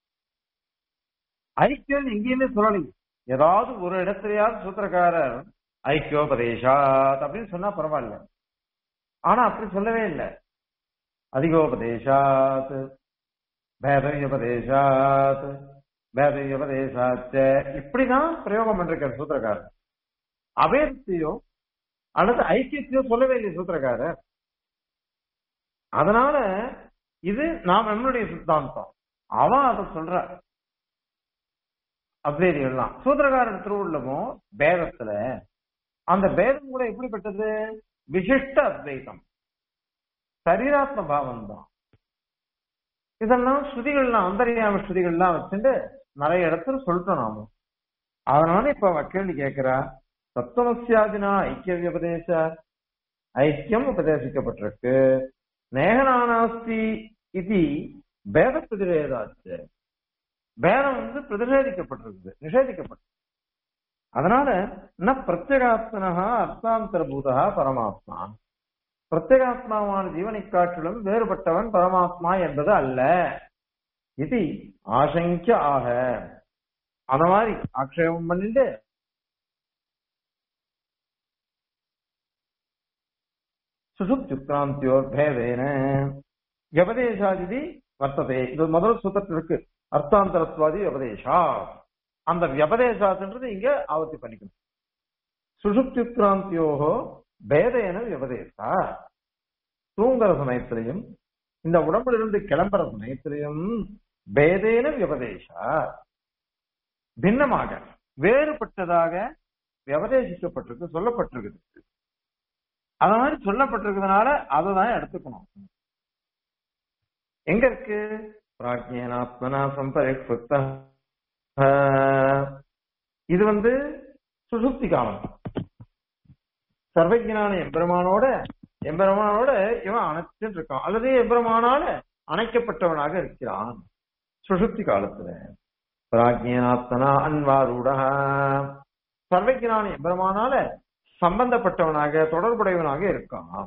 [SPEAKER 1] ஐக்கியம் எங்கேயுமே சொல்லலைங்க ஏதாவது ஒரு இடத்துலயாவது சூத்திரக்காரர் ஐக்கியோபதேசாத் அப்படின்னு சொன்னா பரவாயில்ல ஆனா அப்படி சொல்லவே இல்லை அதிகோபதேசாத் பேதவியோபதேசாத் பேதவியோபதேசாச்ச இப்படிதான் பிரயோகம் பண்ணிருக்காரு சூத்திரக்காரர் அபேதத்தையோ அல்லது ஐக்கியத்தையோ சொல்லவே இல்லை சூத்திரக்காரர் அதனால இது நாம் நம்மளுடைய சித்தாந்தம் அவன் அதை சொல்ற அத்வைதிகள்லாம் சூத்திரக்காரர் திருவுள்ளமும் பேதத்துல அந்த பேதம் கூட எப்படிப்பட்டது விசிஷ்ட அத்வைதம் சரீராத்ம பாவம் தான் இதெல்லாம் ஸ்ருதிகள்லாம் அந்தரியாம ஸ்ருதிகள்லாம் வச்சுட்டு நிறைய இடத்துல சொல்லிட்டோம் நாம அதனால இப்ப அவ கேள்வி கேட்கிறா தத்துவமசியாதினா ஐக்கிய விபதேச ஐக்கியம் உபதேசிக்கப்பட்டிருக்கு நேகனானாஸ்தி இது பேத பிரதிவேதாச்சு பேதம் வந்து பிரதிஷேதிக்கப்பட்டிருக்குது நிஷேதிக்கப்பட்டு அதனால ந பிரத்யேகாத்மனா அர்த்தாந்தரபூதா பரமாத்மா பிரத்யேகாத்மாவான ஜீவனை காட்டிலும் வேறுபட்டவன் பரமாத்மா என்பது அல்ல இது ஆசங்கிய ஆக அந்த மாதிரி ஆக்ஷேபம் பண்ணிட்டு சுசுப்துக்ராந்தியோர் பேதேன வியபதேசாதிதி வர்த்ததே இது முதல் சூத்திரத்தில் இருக்கு அர்த்தாந்தரத்வாதி வியபதேசா அந்த வியபதேசாத்துன்றது இங்க ஆவர்த்தி பண்ணிக்கணும் சுசுப்துக்ராந்தியோகோ பேதேன வியபதேசா தூங்குற சமயத்திலையும் இந்த உடம்புல இருந்து கிளம்புற சமயத்திலையும் பேதேன வியபதேசா பின்னமாக வேறுபட்டதாக வியபதேசிக்கப்பட்டிருக்கு சொல்லப்பட்டிருக்குது அந்த மாதிரி சொல்லப்பட்டிருக்கிறதுனால அதை தான் எடுத்துக்கணும் எங்க இருக்கு பிராஜ்யனாத்மனா சம்பரிக்த இது வந்து சுசுப்தி காலம் சர்வஜனான எம்பெருமானோட எம்பெருமானோட இவன் அணைச்சுட்டு இருக்கான் அல்லது எம்பெருமானால அணைக்கப்பட்டவனாக இருக்கிறான் சுசுப்தி காலத்துல பிராஜ்யனாத்மனா அன்வாரூட சர்வஜனான எம்பெருமானால சம்பந்தப்பட்டவனாக தொடர்புடையவனாக இருக்கான்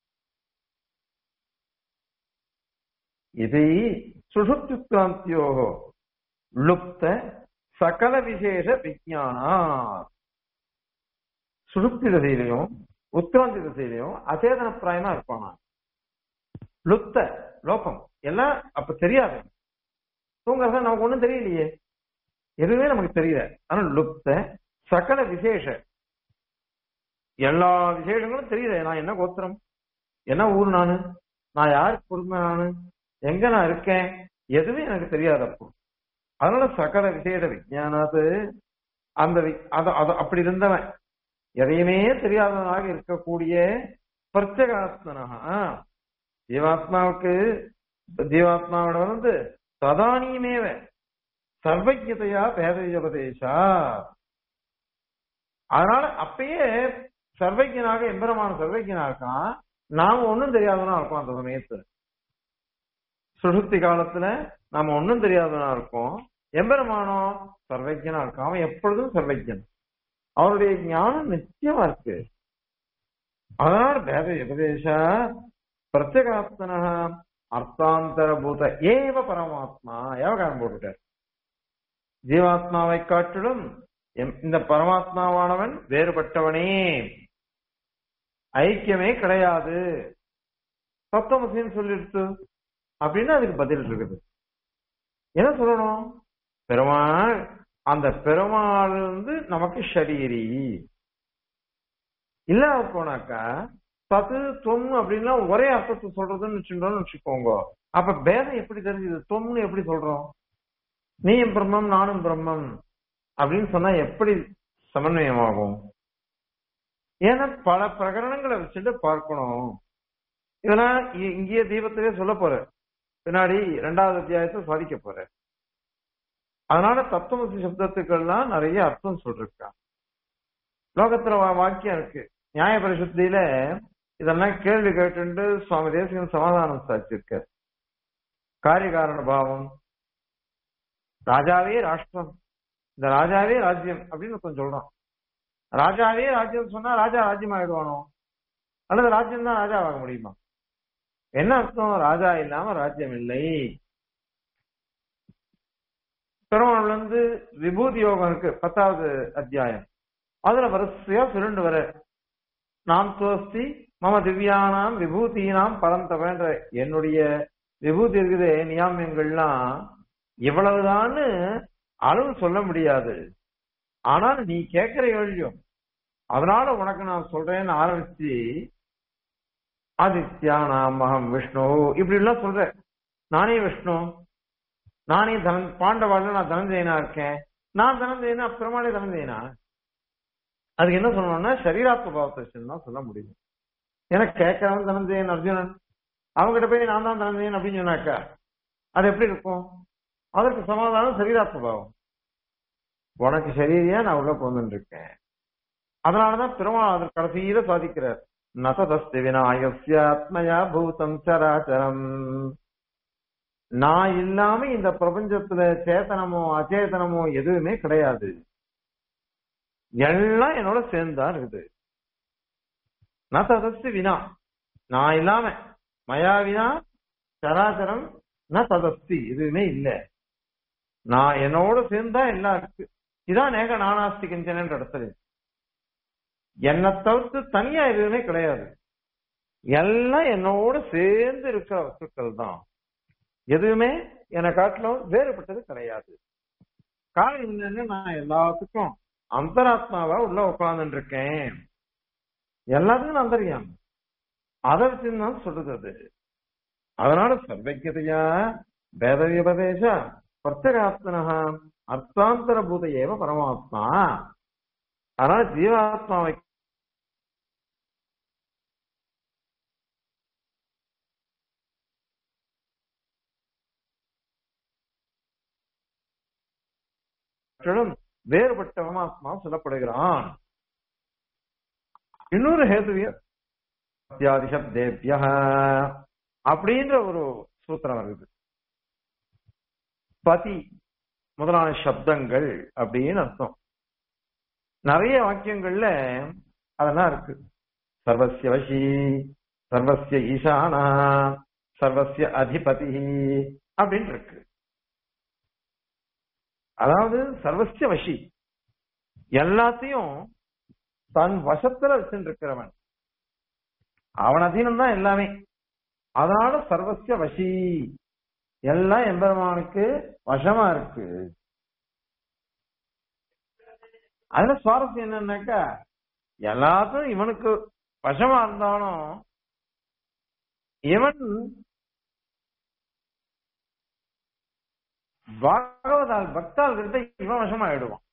[SPEAKER 1] இது சுஷுப்தியுக்ராந்தியோகோ லுப்த சகல விசேஷ விஜயானா சுழுப்தி திசையிலையும் உத்கிராந்தி திசையிலையும் அச்சேதன பிராயமா இருப்பானா லுப்த லோகம் எல்லாம் அப்ப தெரியாது தூங்குறத நமக்கு ஒண்ணும் தெரியலையே எதுவுமே நமக்கு தெரியல ஆனா லுப்த சகல விசேஷ எல்லா விசேஷங்களும் தெரியுது நான் என்ன கோத்திரம் என்ன ஊர் நானு நான் யாருக்கு பொருந்தேன் நானு எங்க நான் இருக்கேன் எதுவுமே எனக்கு தெரியாது அப்போ அதனால சகல விசேட விஜயானாது அந்த வி- அத- அத- அப்படி இருந்தவன் எதையுமே தெரியாதவனாக இருக்கக்கூடிய பிரத்யகாத்மனா ஜீவாத்மாவுக்கு ஜீவாத்மாவோட வந்து ததானியமேவ சர்வஜதையா பேத உபதேசா அதனால அப்பயே சர்வஜனாக எம்பெருமான சர்வஜனா இருக்கான் நாம ஒண்ணும் தெரியாதவனா இருக்கோம் அந்த சமயத்துல சுழுத்தி காலத்துல நாம ஒண்ணும் தெரியாதவனா இருக்கோம் எம்பெருமானோ சர்வஜனா இருக்கான் அவன் எப்பொழுதும் சர்வஜன் அவருடைய ஞானம் நிச்சயமா இருக்கு அதனால பேத உபதேச பிரத்யேகாத்மன அர்த்தாந்தரபூத ஏவ பரமாத்மா ஏவகாரம் போட்டுட்டார் ஜீவாத்மாவை காட்டிலும் எம்- இந்த பரமாத்மாவானவன் வேறுபட்டவனே ஐக்கியமே கிடையாது தத்துவமசின்னு சொல்லிடுத்து அப்படின்னு அதுக்கு பதில் இருக்குது என்ன சொல்லணும் பெருமாள் அந்த பெருமாள் வந்து நமக்கு ஷரீரி இல்லாத போனாக்கா பத்து தொம் அப்படின்னா ஒரே அர்த்தத்தை சொல்றதுன்னு வச்சுட்டோம்னு வச்சுக்கோங்க அப்ப பேதம் எப்படி தெரிஞ்சது தொம்னு எப்படி சொல்றோம் நீயும் பிரம்மம் நானும் பிரம்மம் அப்படின்னு சொன்னா எப்படி சமன்வயமாகும் ஏன்னா பல பிரகரணங்களை வச்சுட்டு பார்க்கணும் இதெல்லாம் இ- இங்கேயே தீபத்திலே சொல்ல போற பின்னாடி இரண்டாவது அத்தியாயத்தை சாதிக்க போற அதனால தத்துவமசி சப்தத்துக்கெல்லாம் நிறைய அர்த்தம் சொல்லிருக்கா லோகத்துல வா- வாக்கியம் இருக்கு நியாய பரிசுத்தியில இதெல்லாம் கேள்வி கேட்டு சுவாமி தேசிகன் சமாதானம் சாதிச்சிருக்கார் காரியகாரண பாவம் ராஜாவே ராஷ்டிரம் இந்த ராஜாவே ராஜ்யம் அப்படின்னு ஒருத்தன் சொல்றான் ராஜாவே ராஜ்யம் சொன்னா ராஜா ராஜ்யம் ஆயிடுவானோ அல்லது ராஜ்யம் தான் ராஜாவாக முடியுமா என்ன அர்த்தம் ராஜா இல்லாம ராஜ்யம் இல்லை பெருமாள் வந்து விபூதி யோகம் இருக்கு பத்தாவது அத்தியாயம் அதுல வரிசையா சுருண்டு வர நாம் தோஸ்தி மம திவ்யானாம் விபூதினாம் பரந்தவன்ற என்னுடைய விபூதி இருக்குதே நியாமியங்கள்லாம் இவ்வளவுதான்னு அளவு சொல்ல முடியாது ஆனால் நீ கேட்கிற எழுதியும் அதனால உனக்கு நான் சொல்றேன்னு ஆரம்பிச்சு ஆதித்யா நாம் அகம் விஷ்ணு இப்படி எல்லாம் சொல்ற நானே விஷ்ணு நானே தனன் பாண்டவாள் நான் தனஞ்சயனா இருக்கேன் நான் தனஞ்சயனா பெருமாளே தனஞ்சயனா அதுக்கு என்ன சொல்லணும்னா சரீராத்ம பாவத்தை தான் சொல்ல முடியும் எனக்கு கேட்கறவன் தனஞ்சயன் அர்ஜுனன் அவங்ககிட்ட போய் நான் தான் தனஞ்சயன் அப்படின்னு சொன்னாக்கா அது எப்படி இருக்கும் அதற்கு சமாதானம் சரீராத்ம பாவம் உனக்கு சரீரியா நான் உள்ள பிறந்துட்டு இருக்கேன் அதனாலதான் பெருமாள் அதற்கு கடைசியில சாதிக்கிறார் நசதஸ்தி விநாயகஸ்ய ஆத்மயா பூதம் சராச்சரம் நான் இல்லாம இந்த பிரபஞ்சத்துல சேத்தனமோ அச்சேதனமோ எதுவுமே கிடையாது எல்லாம் என்னோட சேர்ந்துதான் இருக்குது நசதஸ்தி வினா நான் இல்லாம மயா வினா சராச்சரம் ந ததஸ்தி எதுவுமே இல்ல நான் என்னோட சேர்ந்தா எல்லாம் இருக்கு இதான் நேக நானாஸ்தி கிஞ்சனன்ற இடத்துல என்னை தவிர்த்து தனியா எதுவுமே கிடையாது எல்லாம் என்னோட சேர்ந்து இருக்கிற வஸ்துக்கள் தான் எதுவுமே என்னை காட்டிலும் வேறுபட்டது கிடையாது காரணம் என்னன்னு நான் எல்லாத்துக்கும் அந்தராத்மாவா உள்ள உட்கார்ந்துட்டு இருக்கேன் எல்லாத்துக்கும் அந்தரியாம் அதை வச்சுன்னு தான் சொல்றது அது அதனால சர்வஜதையா வேத விபதேச பிரத்யகாத்மனா அர்த்தாந்தர பூத ஏவ பரமாத்மா அதனால ஜீவாத்மாவை காட்டிலும் வேறுபட்ட பரமாத்மா சொல்லப்படுகிறான் இன்னொரு ஹேதுவிய அத்தியாதிசப்தேபிய அப்படின்ற ஒரு சூத்திரம் வருது பதி முதலான சப்தங்கள் அப்படின்னு அர்த்தம் நிறைய வாக்கியங்கள்ல அதெல்லாம் இருக்கு சர்வசிய வசி சர்வசிய ஈசானா சர்வசிய அதிபதி அப்படின்னு இருக்கு அதாவது சர்வசிய வசி எல்லாத்தையும் தன் வசத்துல வச்சுட்டு இருக்கிறவன் அவன் அதீனம் தான் எல்லாமே அதனால சர்வசிய வசி எல்லாம் எம்பெருமானுக்கு வசமா இருக்கு அதுல சுவாரஸ்யம் என்னன்னாக்கா எல்லாத்தையும் இவனுக்கு வசமா இருந்தாலும் இவன் பாகவதால் பக்தால் கிட்ட இவன் வசமாயிடுவான்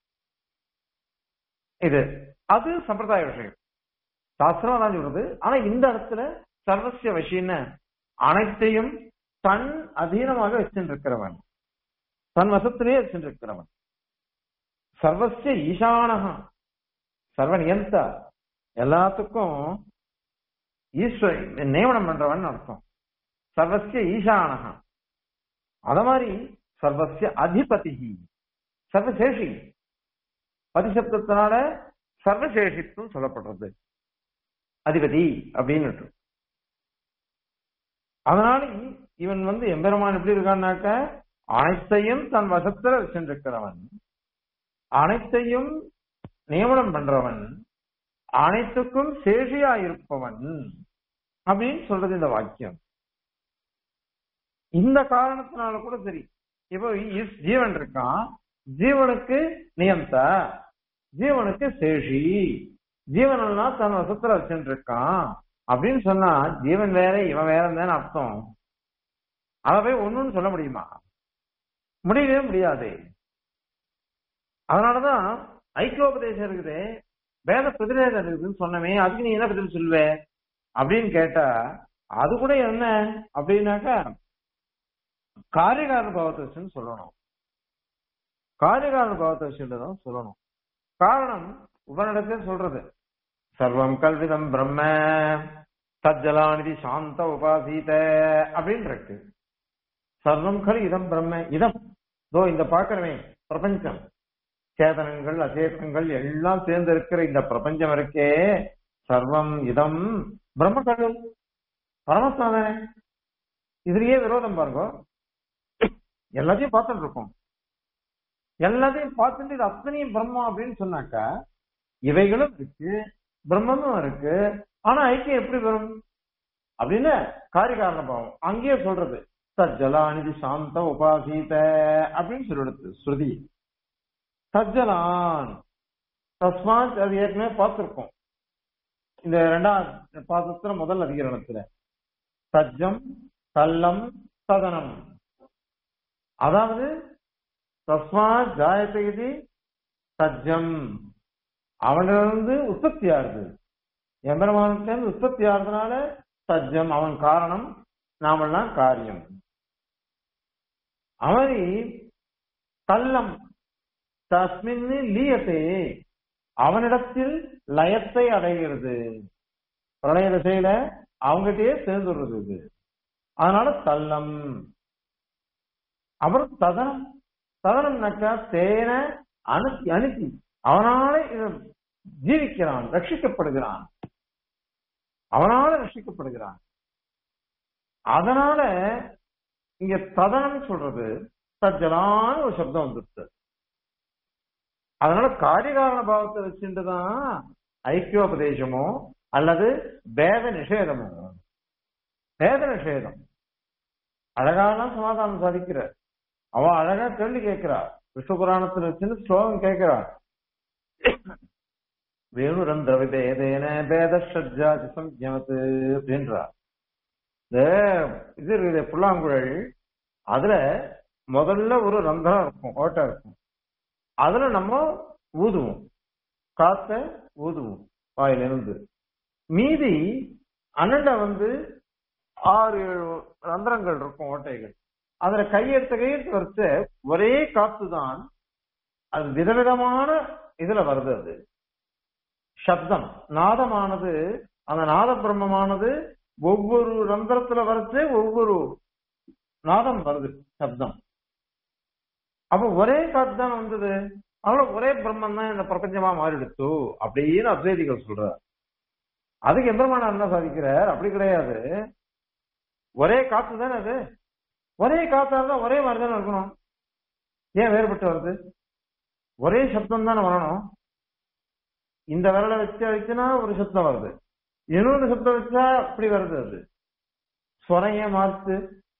[SPEAKER 1] இது அது சம்பிரதாய விஷயம் சாஸ்திரம் தான் சொல்றது ஆனா இந்த இடத்துல சர்வசிய விஷயம்னு அனைத்தையும் தன் அதீனமாக வச்சுருக்கிறவன் தன் வசத்திலேயே வச்சுருக்கிறவன் சர்வசிய ஈசானகா சர்வ நியந்தா எல்லாத்துக்கும் ஈஸ்வர நியமனம் பண்றவன் அர்த்தம் சர்வசிய ஈசானகா அத மாதிரி சர்வசிய அதிபதி சர்வசேஷி பதிசப்தத்தினால சர்வசேஷித்துவம் சொல்லப்படுறது அதிபதி அப்படின்னு அதனால இவன் வந்து எம்பெருமான் எப்படி இருக்கான்னாக்க அனைத்தையும் தன் வசத்துல வச்சிருக்கிறவன் அனைத்தையும் நியமனம் பண்றவன் அனைத்துக்கும் சேஷியா இருப்பவன் அப்படின்னு சொல்றது இந்த வாக்கியம் இந்த காரணத்தினால கூட சரி இப்போ ஜீவன் இருக்கான் ஜீவனுக்கு நியந்தா ஜீவனுக்கு சேஷி ஜீவனெல்லாம் தன் வசத்துல வச்சுட்டு இருக்கான் அப்படின்னு சொன்னா ஜீவன் வேற இவன் வேற தானே அர்த்தம் அதை போய் ஒண்ணுன்னு சொல்ல முடியுமா முடியவே முடியாது அதனாலதான் ஐக்கியோபதேசம் இருக்குது வேத பிரதிநிதம் இருக்குதுன்னு சொன்னமே அதுக்கு நீ என்ன பதில் சொல்லுவ அப்படின்னு கேட்டா அது கூட என்ன அப்படின்னாக்கா காரியகாரண பாவத்தை சொல்லணும் காரியகாரண பாவத்தை தான் சொல்லணும் காரணம் உபனிடத்தில் சொல்றது சர்வம் கல்விதம் பிரம்ம தஜ்ஜலாநிதி சாந்த உபாசீத அப்படின்னு இருக்கு சர்வம் கல் இதம் பிரம்ம இதம் தோ இந்த பாக்குறவன் பிரபஞ்சம் சேதனங்கள் அச்சேதனங்கள் எல்லாம் சேர்ந்து இருக்கிற இந்த பிரபஞ்சம் இருக்கே சர்வம் இதம் பிரம்ம கடல் பரமஸ்தானே இதுலயே விரோதம் பாருங்க எல்லாத்தையும் பார்த்துட்டு இருக்கோம் எல்லாத்தையும் பார்த்துட்டு இது அத்தனையும் பிரம்மம் அப்படின்னு சொன்னாக்கா இவைகளும் இருக்கு பிரம்மமும் இருக்கு ஆனா ஐக்கியம் எப்படி வரும் அப்படின்னு காரிகாரண பாவம் அங்கேயே சொல்றது சஜ்ஜலாநிதி சாந்த உபாசீத அப்படின்னு சொல்லிடுது ஸ்ருதி சஜ்ஜலான் தஸ்மாத் அது ஏற்கனவே பார்த்திருக்கோம் இந்த இரண்டாம் பாசத்துல முதல் அதிகரணத்துல சஜ்ஜம் தல்லம் சதனம் அதாவது தஸ்மாத் ஜாயத்தை இது சஜ்ஜம் அவனிலிருந்து உற்பத்தி ஆகுது எம்பெருமானுக்கு உற்பத்தி ஆகுறதுனால சஜ்ஜம் அவன் காரணம் நாமெல்லாம் காரியம் அவரி தல்லம் தஸ்மின் லீயத்தை அவனிடத்தில் லயத்தை அடைகிறது பிரளய திசையில அவங்ககிட்டயே சேர்ந்துடுறது இது அதனால தல்லம் அப்புறம் ததனம் ததனம்னாக்கா தேன அனுப்பி அனுப்பி அவனால ஜீவிக்கிறான் ரட்சிக்கப்படுகிறான் அவனால ரட்சிக்கப்படுகிறான் அதனால இங்க ததனம் சொல்றது சஜ்ஜலான ஒரு சப்தம் வந்துருச்சு அதனால காரியகாரண பாவத்தை வச்சுட்டுதான் ஐக்கியோபதேசமோ அல்லது பேத நிஷேதமோ பேத நிஷேதம் அழகாலாம் சமாதானம் சாதிக்கிற அவ அழகா கேள்வி கேட்கிறா விஷ்ணு புராணத்துல வச்சுன்னு ஸ்லோகம் கேட்கிறா வேணுரந்திர விபேதேன பேத ஷட்ஜாதி சம்யமத்து அப்படின்றா இந்த இது இருக்குது புல்லாங்குழல் அதுல முதல்ல ஒரு ரந்திரம் இருக்கும் ஓட்டை இருக்கும் அதுல நம்ம ஊதுவோம் காத்த ஊதுவோம் வாயிலிருந்து மீதி அனண்ட வந்து ஆறு ஏழு ரந்திரங்கள் இருக்கும் ஓட்டைகள் அதுல கையெடுத்த கையெழுத்து வரைச்ச ஒரே காத்து தான் அது விதவிதமான இதுல வருது அது சப்தம் நாதமானது அந்த நாத பிரம்மமானது ஒவ்வொரு ரந்திரத்துல வரைச்சு ஒவ்வொரு நாதம் வருது சப்தம் அப்ப ஒரே காத்து தான் வந்தது அவ்வளவு ஒரே பிரம்மன் தான் இந்த பிரபஞ்சமா மாறிடுச்சு அப்படின்னு அத்வைதிகள் சொல்றார் அதுக்கு எம்பெருமானார் என்ன சாதிக்கிறார் அப்படி கிடையாது ஒரே காத்து தானே அது ஒரே காத்தா இருந்தா ஒரே மாதிரி தானே இருக்கணும் ஏன் வேறுபட்டு வருது ஒரே சப்தம் தானே வரணும் இந்த விரலை வச்சு அழிச்சுனா ஒரு சப்தம் வருது இன்னொரு சப்தம் வச்சா அப்படி வருது அது ஸ்வரம் ஏன் மாறுது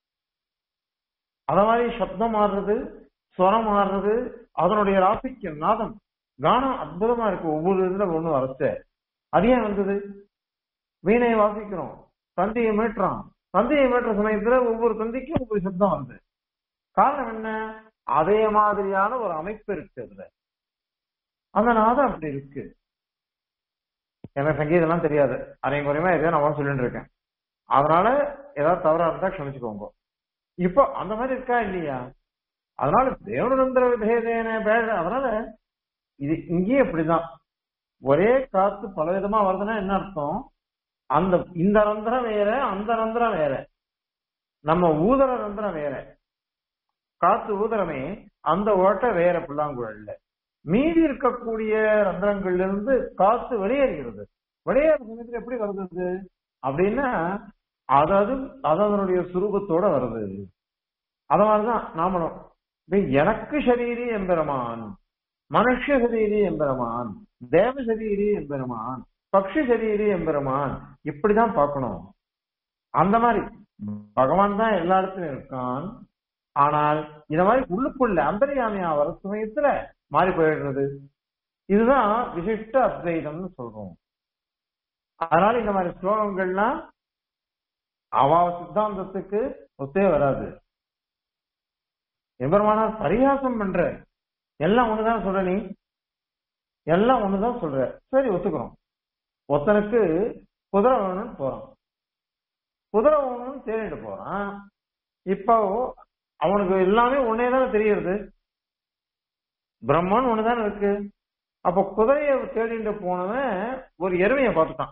[SPEAKER 1] அத மாதிரி சப்தம் மாறுறது ஸ்வரம் மாறுறது அதனுடைய ராசிக்கம் நாதம் கானம் அற்புதமா இருக்கு ஒவ்வொரு இதுல ஒண்ணு வரச்ச அது ஏன் வந்தது வீணையை வாசிக்கிறோம் தந்தையை மீட்டுறான் தந்தையை மாற்ற சமயத்துல ஒவ்வொரு தந்தைக்கும் ஒவ்வொரு சப்தம் வருது காரணம் என்ன அதே மாதிரியான ஒரு அமைப்பு இருக்கு அதுல அந்த நாதம் அப்படி இருக்கு எனக்கு சங்கீதம்லாம் தெரியாது அரையும் குறையுமா எதையோ நான் சொல்லிட்டு இருக்கேன் அதனால ஏதாவது தவறா இருந்தா க்ஷமிச்சுக்கோங்க இப்போ அந்த மாதிரி இருக்கா இல்லையா அதனால தேவனந்திர விதேதேன பேத அதனால இது இங்கேயும் அப்படிதான் ஒரே காத்து பல விதமா வருதுன்னா என்ன அர்த்தம் அந்த இந்த ரந்திரம் வேற அந்த ரந்திரம் வேற நம்ம ஊதர ரந்திரம் வேற காத்து ஊதரமே அந்த ஓட்டை வேற புல்லாங்குழல்ல மீதி இருக்கக்கூடிய ரந்திரங்கள்ல இருந்து காத்து வெளியேறுகிறது வெளியேற சமயத்துல எப்படி வருது அப்படின்னா அதாவது அது அதனுடைய சுரூபத்தோட வருது அத மாதிரிதான் நாமளும் இப்ப எனக்கு சரீரி எம்பெருமான் மனுஷ சரீரி எம்பெருமான் தேவ சரீரி எம்பெருமான் பக்ஷி சரீரி எம்பெருமான் இப்படிதான் பார்க்கணும் அந்த மாதிரி பகவான் தான் எல்லா இடத்துலயும் இருக்கான் ஆனால் இந்த மாதிரி உள்ளுக்குள்ள அந்தரியாமியா வர சமயத்துல மாறி போயிடுறது இதுதான் விசிஷ்ட அத்வைதம்னு சொல்றோம் அதனால இந்த மாதிரி ஸ்லோகங்கள்லாம் அவ சித்தாந்தத்துக்கு ஒத்தே வராது எம்பெருமானா பரிகாசம் பண்ற எல்லாம் ஒண்ணுதான் சொல்ற நீ எல்லாம் ஒண்ணுதான் சொல்ற சரி ஒத்துக்கிறோம் ஒருத்தனுக்கு குதிரை வேணும்னு போறான் குதிரை வேணும்னு தேடிட்டு போறான் இப்போ அவனுக்கு எல்லாமே ஒன்னே தானே தெரியுது பிரம்மன் ஒண்ணுதானே இருக்கு அப்ப குதிரைய தேடிட்டு போனவன் ஒரு எருமையை பார்த்துட்டான்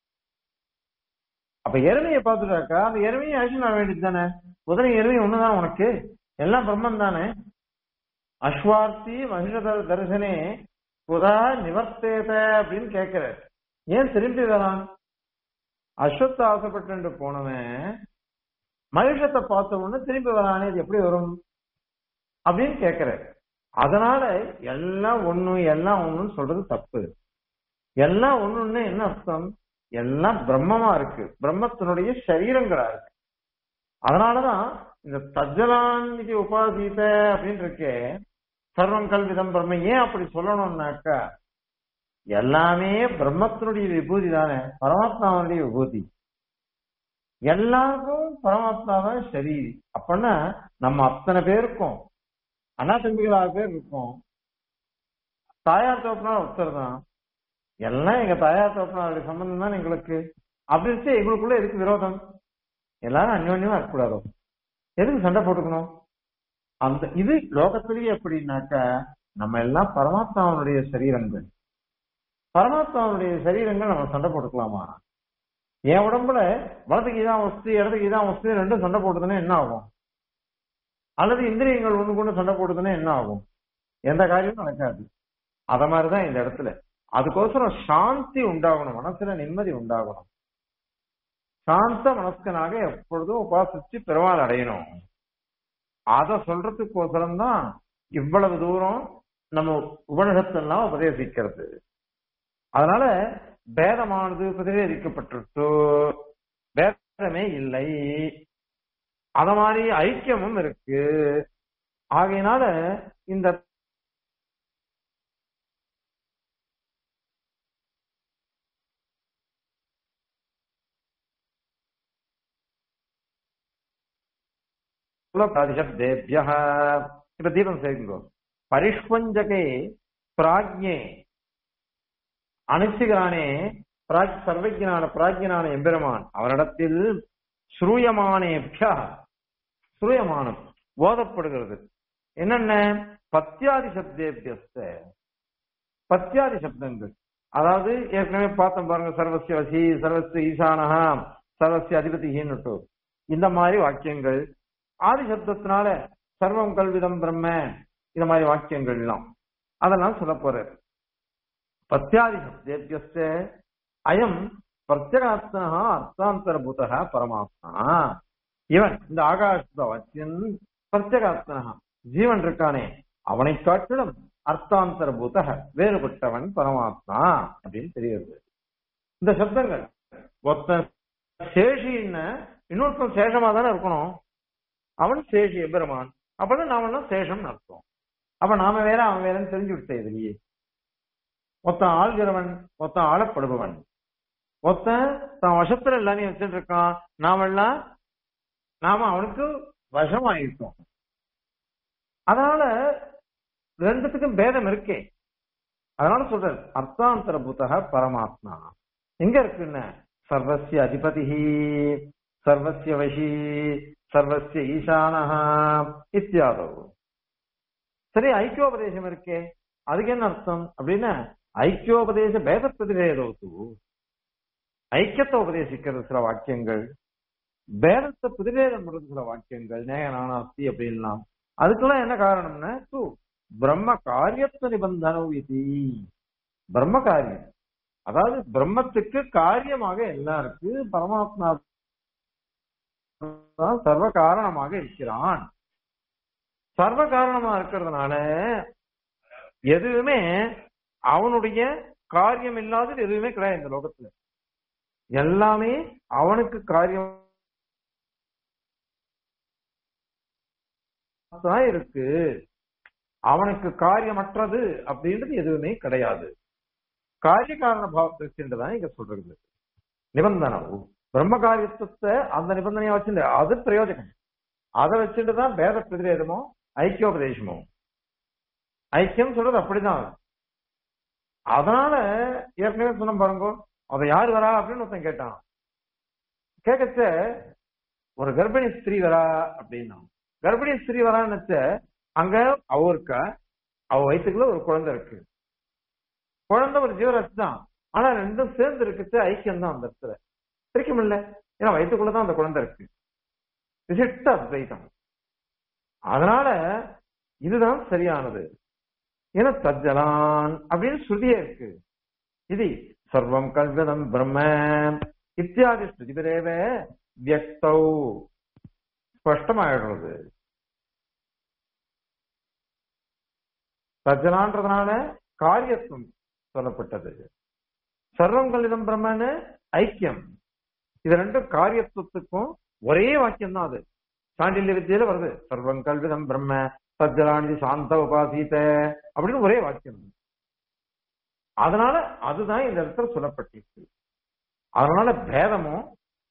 [SPEAKER 1] அப்ப எருமையை பார்த்துட்டாக்கா அந்த எருமையை அழிச்சு நான் வேண்டியது தானே குதிரை எருமை ஒண்ணுதான் உனக்கு எல்லாம் பிரம்மன் தானே அஸ்வார்த்தி மகிஷ தரிசனே புதா நிவர்த்தேத அப்படின்னு கேட்கிற ஏன் திரும்பி வரான் அஸ்வத்த ஆசைப்பட்டு போனவன் மகிஷத்தை பார்த்த உடனே திரும்பி வரானே இது எப்படி வரும் அப்படின்னு கேட்கிற அதனால எல்லாம் ஒண்ணு எல்லாம் ஒண்ணுன்னு சொல்றது தப்பு எல்லாம் ஒண்ணுன்னு என்ன அர்த்தம் எல்லாம் பிரம்மமா இருக்கு பிரம்மத்தினுடைய சரீரங்களா இருக்கு அதனாலதான் இந்த தஜ்ஜலான் இது உபாசீத அப்படின்னு இருக்கே சர்வம் கல்விதம் பிரம்ம ஏன் அப்படி சொல்லணும்னாக்கா எல்லாமே பிரம்மத்தினுடைய விபூதி தானே பரமாத்மாவுடைய விபூதி எல்லாருக்கும் பரமாத்மா தான் சரீரி அப்படின்னா நம்ம அத்தனை பேருக்கும் அண்ணா தம்பிகளாக பேர் இருக்கோம் தாயார் தோப்பினார் ஒருத்தர் தான் எல்லாம் எங்க தாயார் தோப்பினாருடைய சம்பந்தம் தான் எங்களுக்கு அப்படி இருந்து எங்களுக்குள்ள எதுக்கு விரோதம் எல்லாரும் அந்யோன்யமா இருக்கக்கூடாதோ எதுக்கு சண்டை போட்டுக்கணும் அந்த இது லோகத்திலேயே எப்படின்னாக்கா நம்ம எல்லாம் பரமாத்மாவனுடைய சரீரங்கள் பரமாத்மாவுடைய சரீரங்கள் நம்ம சண்டை போட்டுக்கலாமா என் உடம்புல வலதுக்கு இதான் வசதி இடத்துக்கு இதான் வசதி ரெண்டும் சண்டை போட்டுதுன்னா என்ன ஆகும் அல்லது இந்திரியங்கள் ஒண்ணு கொண்டு சண்டை போட்டுதுன்னா என்ன ஆகும் எந்த காரியமும் நடக்காது அத மாதிரிதான் இந்த இடத்துல அதுக்கோசரம் சாந்தி உண்டாகணும் மனசுல நிம்மதி உண்டாகணும் சாந்த மனஸ்கனாக எப்பொழுதும் உபாசிச்சு பெருமாள் அடையணும் அத சொல்றதுக்கோசரம் தான் இவ்வளவு தூரம் நம்ம உபனிஷத்தெல்லாம் உபதேசிக்கிறது அதனால பேதமானது பிரதிவேதிக்கப்பட்டிருச்சோ பேதமே இல்லை அத மாதிரி ஐக்கியமும் இருக்கு ஆகையினால இந்த சப்தேபிய இப்ப தீபம் சேர்க்குங்கோ பரிஷ்வஞ்சகே பிராஜ்யே அனுஷ்டிகரானே பிராக் சர்வஜனான பிராஜ்யனான எம்பெருமான் அவரிடத்தில் ஸ்ரூயமானேபியா ஸ்ரூயமானம் ஓதப்படுகிறது என்னென்ன பத்தியாதி சப்தேபியஸ்த பத்தியாதி சப்தங்கள் அதாவது ஏற்கனவே பார்த்தோம் பாருங்க சர்வசிய வசி சர்வசிய ஈசானஹா சர்வசிய அதிபதிகின்னு இந்த மாதிரி வாக்கியங்கள் ஆதி சப்தத்தினால சர்வம் கல்விதம் பிரம்ம இந்த மாதிரி வாக்கியங்கள் எல்லாம் அதெல்லாம் சொல்ல போறார் பத்தியாதி சப்தேபியஸ்த அயம் பிரத்யகாத்மனா அர்த்தாந்தரபூதா பரமாத்மா இவன் இந்த ஆகாச வாக்கியன் பிரத்யகாத்மனா ஜீவன் இருக்கானே அவனை காட்டிலும் அர்த்தாந்தரபூத வேறுபட்டவன் பரமாத்மா அப்படின்னு தெரியுது இந்த சப்தங்கள் ஒருத்தன் சேஷின்னு இன்னொருத்தன் சேஷமா தானே இருக்கணும் அவன் சேஷி எம்பெருமான் அப்பதான் நாமெல்லாம் சேஷம் அர்த்தம் அப்ப நாம வேற அவன் வேறன்னு தெரிஞ்சு விட்டே இதுலயே ஒருத்தன் ஆள்கிறவன் ஒருத்தன் ஆளப்படுபவன் ஒருத்தன் தன் வசத்துல எல்லாரையும் வச்சுட்டு இருக்கான் நாமெல்லாம் நாம அவனுக்கு வசமாயிருக்கோம் அதனால ரெண்டுத்துக்கும் பேதம் இருக்கே அதனால சொல்றாரு அர்த்தாந்தர புத்தக பரமாத்மா எங்க இருக்குன்னு சர்வசிய அதிபதி சர்வசிய வசி சர்வசிய ஈசானஹா இத்தியாதோ சரி ஐக்கியோபதேசம் இருக்கே அதுக்கு என்ன அர்த்தம் அப்படின்னா ஐக்கியோபதேச பேத பிரதிவேதோத்து ஐக்கியத்தை உபதேசிக்கிறது சில வாக்கியங்கள் பேதத்தை பிரதிவேதம் பண்றது சில வாக்கியங்கள் நேய நானாஸ்தி அப்படின்லாம் அதுக்கெல்லாம் என்ன காரணம்னா தூ பிரம்ம காரியத்துவ நிபந்தனம் இது பிரம்ம காரியம் அதாவது பிரம்மத்துக்கு காரியமாக எல்லாம் இருக்கு பரமாத்மா தான் சர்வ காரணமாக இருக்கிறான் சர்வ காரணமா இருக்கிறதுனால எதுவுமே அவனுடைய காரியம் இல்லாதது எதுவுமே கிடையாது இந்த லோகத்துல எல்லாமே அவனுக்கு காரியம் தான் இருக்கு அவனுக்கு காரியமற்றது அப்படின்றது எதுவுமே கிடையாது காரிய காரண பாவத்தை வச்சுதான் இங்க சொல்றது நிபந்தனம் பிரம்ம காரியத்துவத்தை அந்த நிபந்தனையை வச்சுட்டு அது பிரயோஜனம் அதை வச்சுட்டு தான் வேத பிரதிவேதமோ ஐக்கியோபதேசமோ ஐக்கியம் சொல்றது அப்படிதான் அதனால ஏற்கனவே சொன்ன பாருங்க அவ யார் வரா அப்படின்னு ஒருத்தன் கேட்டான் கேட்கச்ச ஒரு கர்ப்பிணி ஸ்திரீ வரா அப்படின்னா கர்ப்பிணி ஸ்திரீ வரான்னு அங்க அவ இருக்கா அவ வயிற்றுக்குள்ள ஒரு குழந்தை இருக்கு குழந்தை ஒரு ஜீவராசி தான் ஆனா ரெண்டும் சேர்ந்து இருக்குச்சு ஐக்கியம் தான் அந்த இடத்துல பிரிக்க முடியல ஏன்னா வயிற்றுக்குள்ளதான் அந்த குழந்தை இருக்கு விசிஷ்ட அத்வைதம் அதனால இதுதான் சரியானது ஏன்னா தஜ்ஜலான் அப்படின்னு ஸ்ருதியே இருக்கு இது சர்வம் கல்விதம் பிரம்ம இத்தியாதி ஸ்ருதிபிரேவ வியக்தௌ ஸ்பஷ்டமாயிடுறது தஜ்ஜலான்றதுனால காரியத்துவம் சொல்லப்பட்டது சர்வம் கல்விதம் பிரம்மன்னு ஐக்கியம் இது ரெண்டும் காரியத்துவத்துக்கும் ஒரே வாக்கியம் தான் அது சாண்டில்ய வித்தியில வருது சர்வம் கல்விதம் பிரம்ம சஜ்ஜலானி சாந்த உபாசீத அப்படின்னு ஒரே வாக்கியம் அதனால அதுதான் இந்த இடத்துல சொல்லப்பட்டிருக்கு அதனால பேதமும்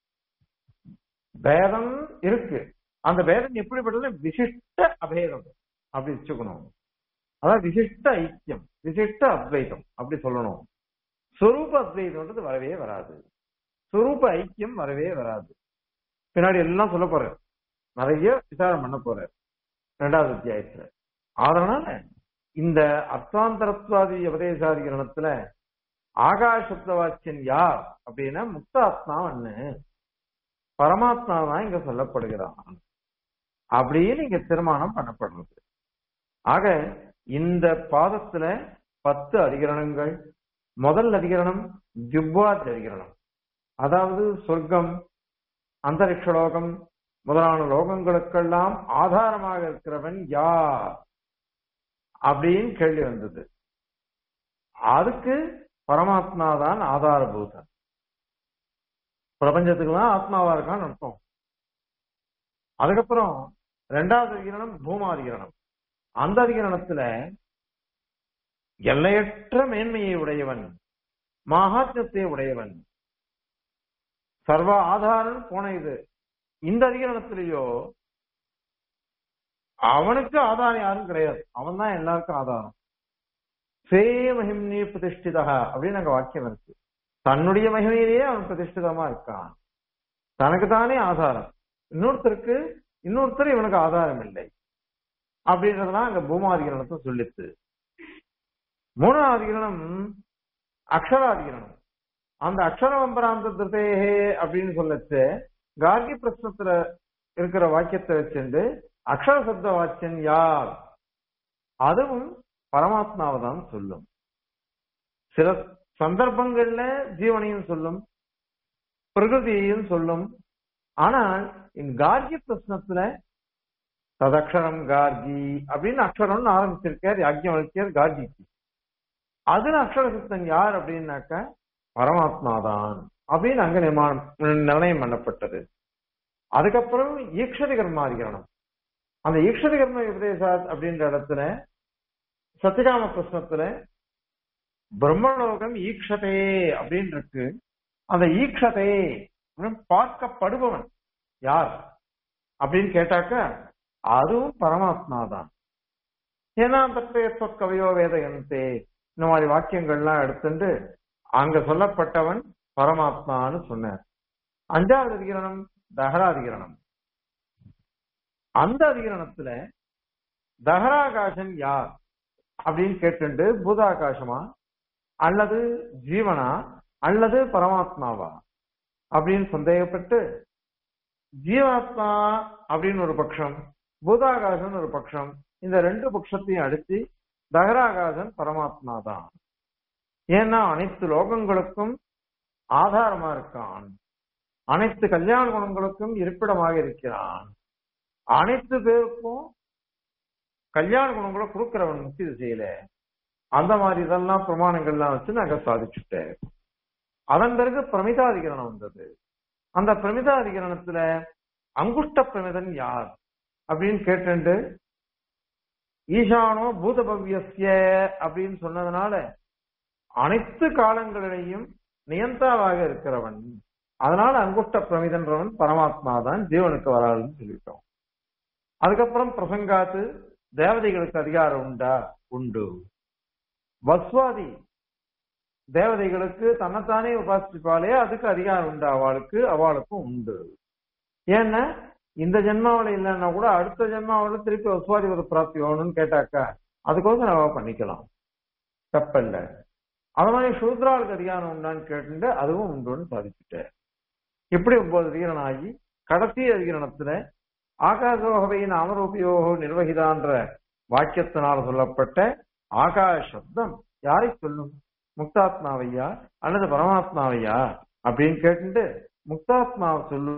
[SPEAKER 1] பேதம் இருக்கு அந்த பேதம் எப்படிப்பட்டது விசிஷ்ட அபேதம் அப்படி வச்சுக்கணும் அதான் விசிஷ்ட ஐக்கியம் விசிஷ்ட அத்வைதம் அப்படி சொல்லணும் சொரூப அத்வைதம்ன்றது வரவே வராது சொரூப ஐக்கியம் வரவே வராது பின்னாடி எல்லாம் சொல்ல போற நிறைய விசாரம் பண்ண போற ரெண்டாவது அத்தியாயத்துல அதனால இந்த அர்த்தாந்தரத்வாதி உபதேசாதிகரணத்துல ஆகாசத்த வாக்கியன் யார் அப்படின்னா முக்தாத்மா ஒண்ணு பரமாத்மா தான் இங்க சொல்லப்படுகிறான் அப்படின்னு இங்க தீர்மானம் பண்ணப்படுறது ஆக இந்த பாதத்துல பத்து அதிகரணங்கள் முதல் அதிகரணம் ஜுப்வாத் அதிகரணம் அதாவது சொர்க்கம் அந்தரிக்ஷலோகம் முதலான லோகங்களுக்கெல்லாம் ஆதாரமாக இருக்கிறவன் யார் அப்படின்னு கேள்வி வந்தது அதுக்கு பரமாத்மா தான் ஆதாரபூதன் பிரபஞ்சத்துக்குலாம் ஆத்மாவா இருக்கான்னு அர்த்தம் அதுக்கப்புறம் ரெண்டாவது அதிகரணம் பூமாதிகரணம் அந்த அதிகரணத்துல எல்லையற்ற மேன்மையை உடையவன் மகாத்மத்தை உடையவன் சர்வ ஆதாரம் போன இது இந்த அதிகரணத்திலேயோ அவனுக்கு ஆதாரம் யாரும் கிடையாது அவன் தான் எல்லாருக்கும் ஆதாரம் சே மகிம்னி பிரதிஷ்டிதா அப்படின்னு அங்க வாக்கியம் இருக்கு தன்னுடைய மகிமையிலேயே அவன் பிரதிஷ்டிதமா இருக்கான் தனக்கு தானே ஆதாரம் இன்னொருத்தருக்கு இன்னொருத்தர் இவனுக்கு ஆதாரம் இல்லை அப்படின்றதுதான் அங்க பூமாதிகரணத்தை சொல்லித்து மூணாவது அதிகரணம் அக்ஷராதிகரணம் அந்த அக்ஷரவம்பராந்த திருதேகே அப்படின்னு சொல்லச்சு கார்கி பிரശ്னத்துல இருக்கிற வாக்கியத்தை வச்சுண்டு அக்ஷர சப்த வாக்கியம் யார் அதுவும் பரமாத்மாவை தான் சொல்லும் சில சந்தர்ப்பங்கள்ல ஜீவனையும் சொல்லும் பிரகிருதியையும் சொல்லும் ஆனால் இந்த கார்கி பிரശ്னத்துல ததக்ஷரம் கார்கி அப்படின்னு அக்ஷரம்னு ஆரம்பிச்சிருக்கார் யாக்கியவழ்க்கியர் கார்கிக்கு அதுல அக்ஷரசித்தன் யார் அப்படின்னாக்க பரமாத்மா தான் அப்படின்னு அங்க நிர்மாணம் நிர்ணயம் பண்ணப்பட்டது அதுக்கப்புறம் ஈக்ஷதி கர்மாதிகரணம் அந்த ஈக்ஷதி கர்ம உபதேசாத் அப்படின்ற இடத்துல சத்தியகாம பிரശ്னத்துல பிரம்மலோகம் ஈக்ஷதே அப்படின்னு இருக்கு அந்த ஈக்ஷதே பார்க்கப்படுபவன் யார் அப்படின்னு கேட்டாக்க அதுவும் பரமாத்மா தான் ஏன்னா தத்துவ கவியோ வேதகந்தே இந்த மாதிரி வாக்கியங்கள்லாம் எடுத்துட்டு அங்க சொல்லப்பட்டவன் பரமாத்மான்னு சொன்னார் அஞ்சாவது அதிகரணம் தகராதிகரணம் அந்த அதிகரணத்துல தகராகாசன் யார் அப்படின்னு கேட்டுண்டு பூதாகாசமா அல்லது ஜீவனா அல்லது பரமாத்மாவா அப்படின்னு சந்தேகப்பட்டு ஜீவாத்மா அப்படின்னு ஒரு பட்சம் பூதாகாசன் ஒரு பட்சம் இந்த ரெண்டு பட்சத்தையும் அடிச்சு தகராகாசன் பரமாத்மா தான் ஏன்னா அனைத்து லோகங்களுக்கும் ஆதாரமா இருக்கான் அனைத்து கல்யாண குணங்களுக்கும் இருப்பிடமாக இருக்கிறான் அனைத்து பேருக்கும் கல்யாண குணங்களை கொடுக்கிறவன் முக்கிய செய்யல அந்த மாதிரி இதெல்லாம் பிரமாணங்கள்லாம் வச்சு நாங்க சாதிச்சுட்டேன் அதன் பிறகு பிரமிதாதிகரணம் வந்தது அந்த பிரமிதாதிகரணத்துல அங்குஷ்ட பிரமிதன் யார் அப்படின்னு கேட்டு ஈசானோ பூதபவ்யஸ்ய அப்படின்னு சொன்னதுனால அனைத்து காலங்களிலேயும் நியந்தாவாக இருக்கிறவன் அதனால அங்குஷ்ட பிரமிதன்றவன் பரமாத்மா தான் ஜீவனுக்கு வராதுன்னு சொல்லிட்டோம் அதுக்கப்புறம் பிரசங்காத்து தேவதைகளுக்கு அதிகாரம் உண்டா உண்டு வஸ்வாதி தேவதைகளுக்கு தன்னைத்தானே உபாசிப்பாலே அதுக்கு அதிகாரம் உண்டு அவளுக்கு அவளுக்கும் உண்டு ஏன்னா இந்த ஜென்மாவில இல்லைன்னா கூட அடுத்த ஜென்மாவில திருப்பி வசுவாதிபத பிராப்தி வேணும்னு கேட்டாக்கா அதுக்கோசம் நம்ம பண்ணிக்கலாம் தப்பல்ல அது மாதிரி சூத்ராளுக்கு அதிகாரம் உண்டான்னு கேட்டு அதுவும் உண்டுன்னு சாதிச்சுட்டேன் இப்படி ஒன்பது அதிகரணம் ஆகி கடைசி அதிகரணத்துல ஆகாசோகவை நாமரூபியோகோ நிர்வகிதான்ற வாக்கியத்தினால் சொல்லப்பட்ட ஆகாஷ சப்தம் யாரை சொல்லும் முக்தாத்மாவையா அல்லது பரமாத்மாவையா அப்படின்னு கேட்டு முக்தாத்மாவை சொல்லும்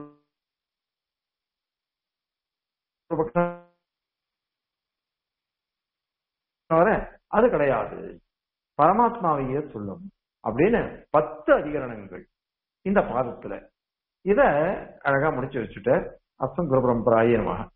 [SPEAKER 1] அது கிடையாது பரமாத்மாவையே சொல்லும் அப்படின்னு பத்து அதிகரணங்கள் இந்த பாதத்துல இத அழகா முடிச்சு வச்சுட்ட அஸ்தம் குரு பரம்பராய நமக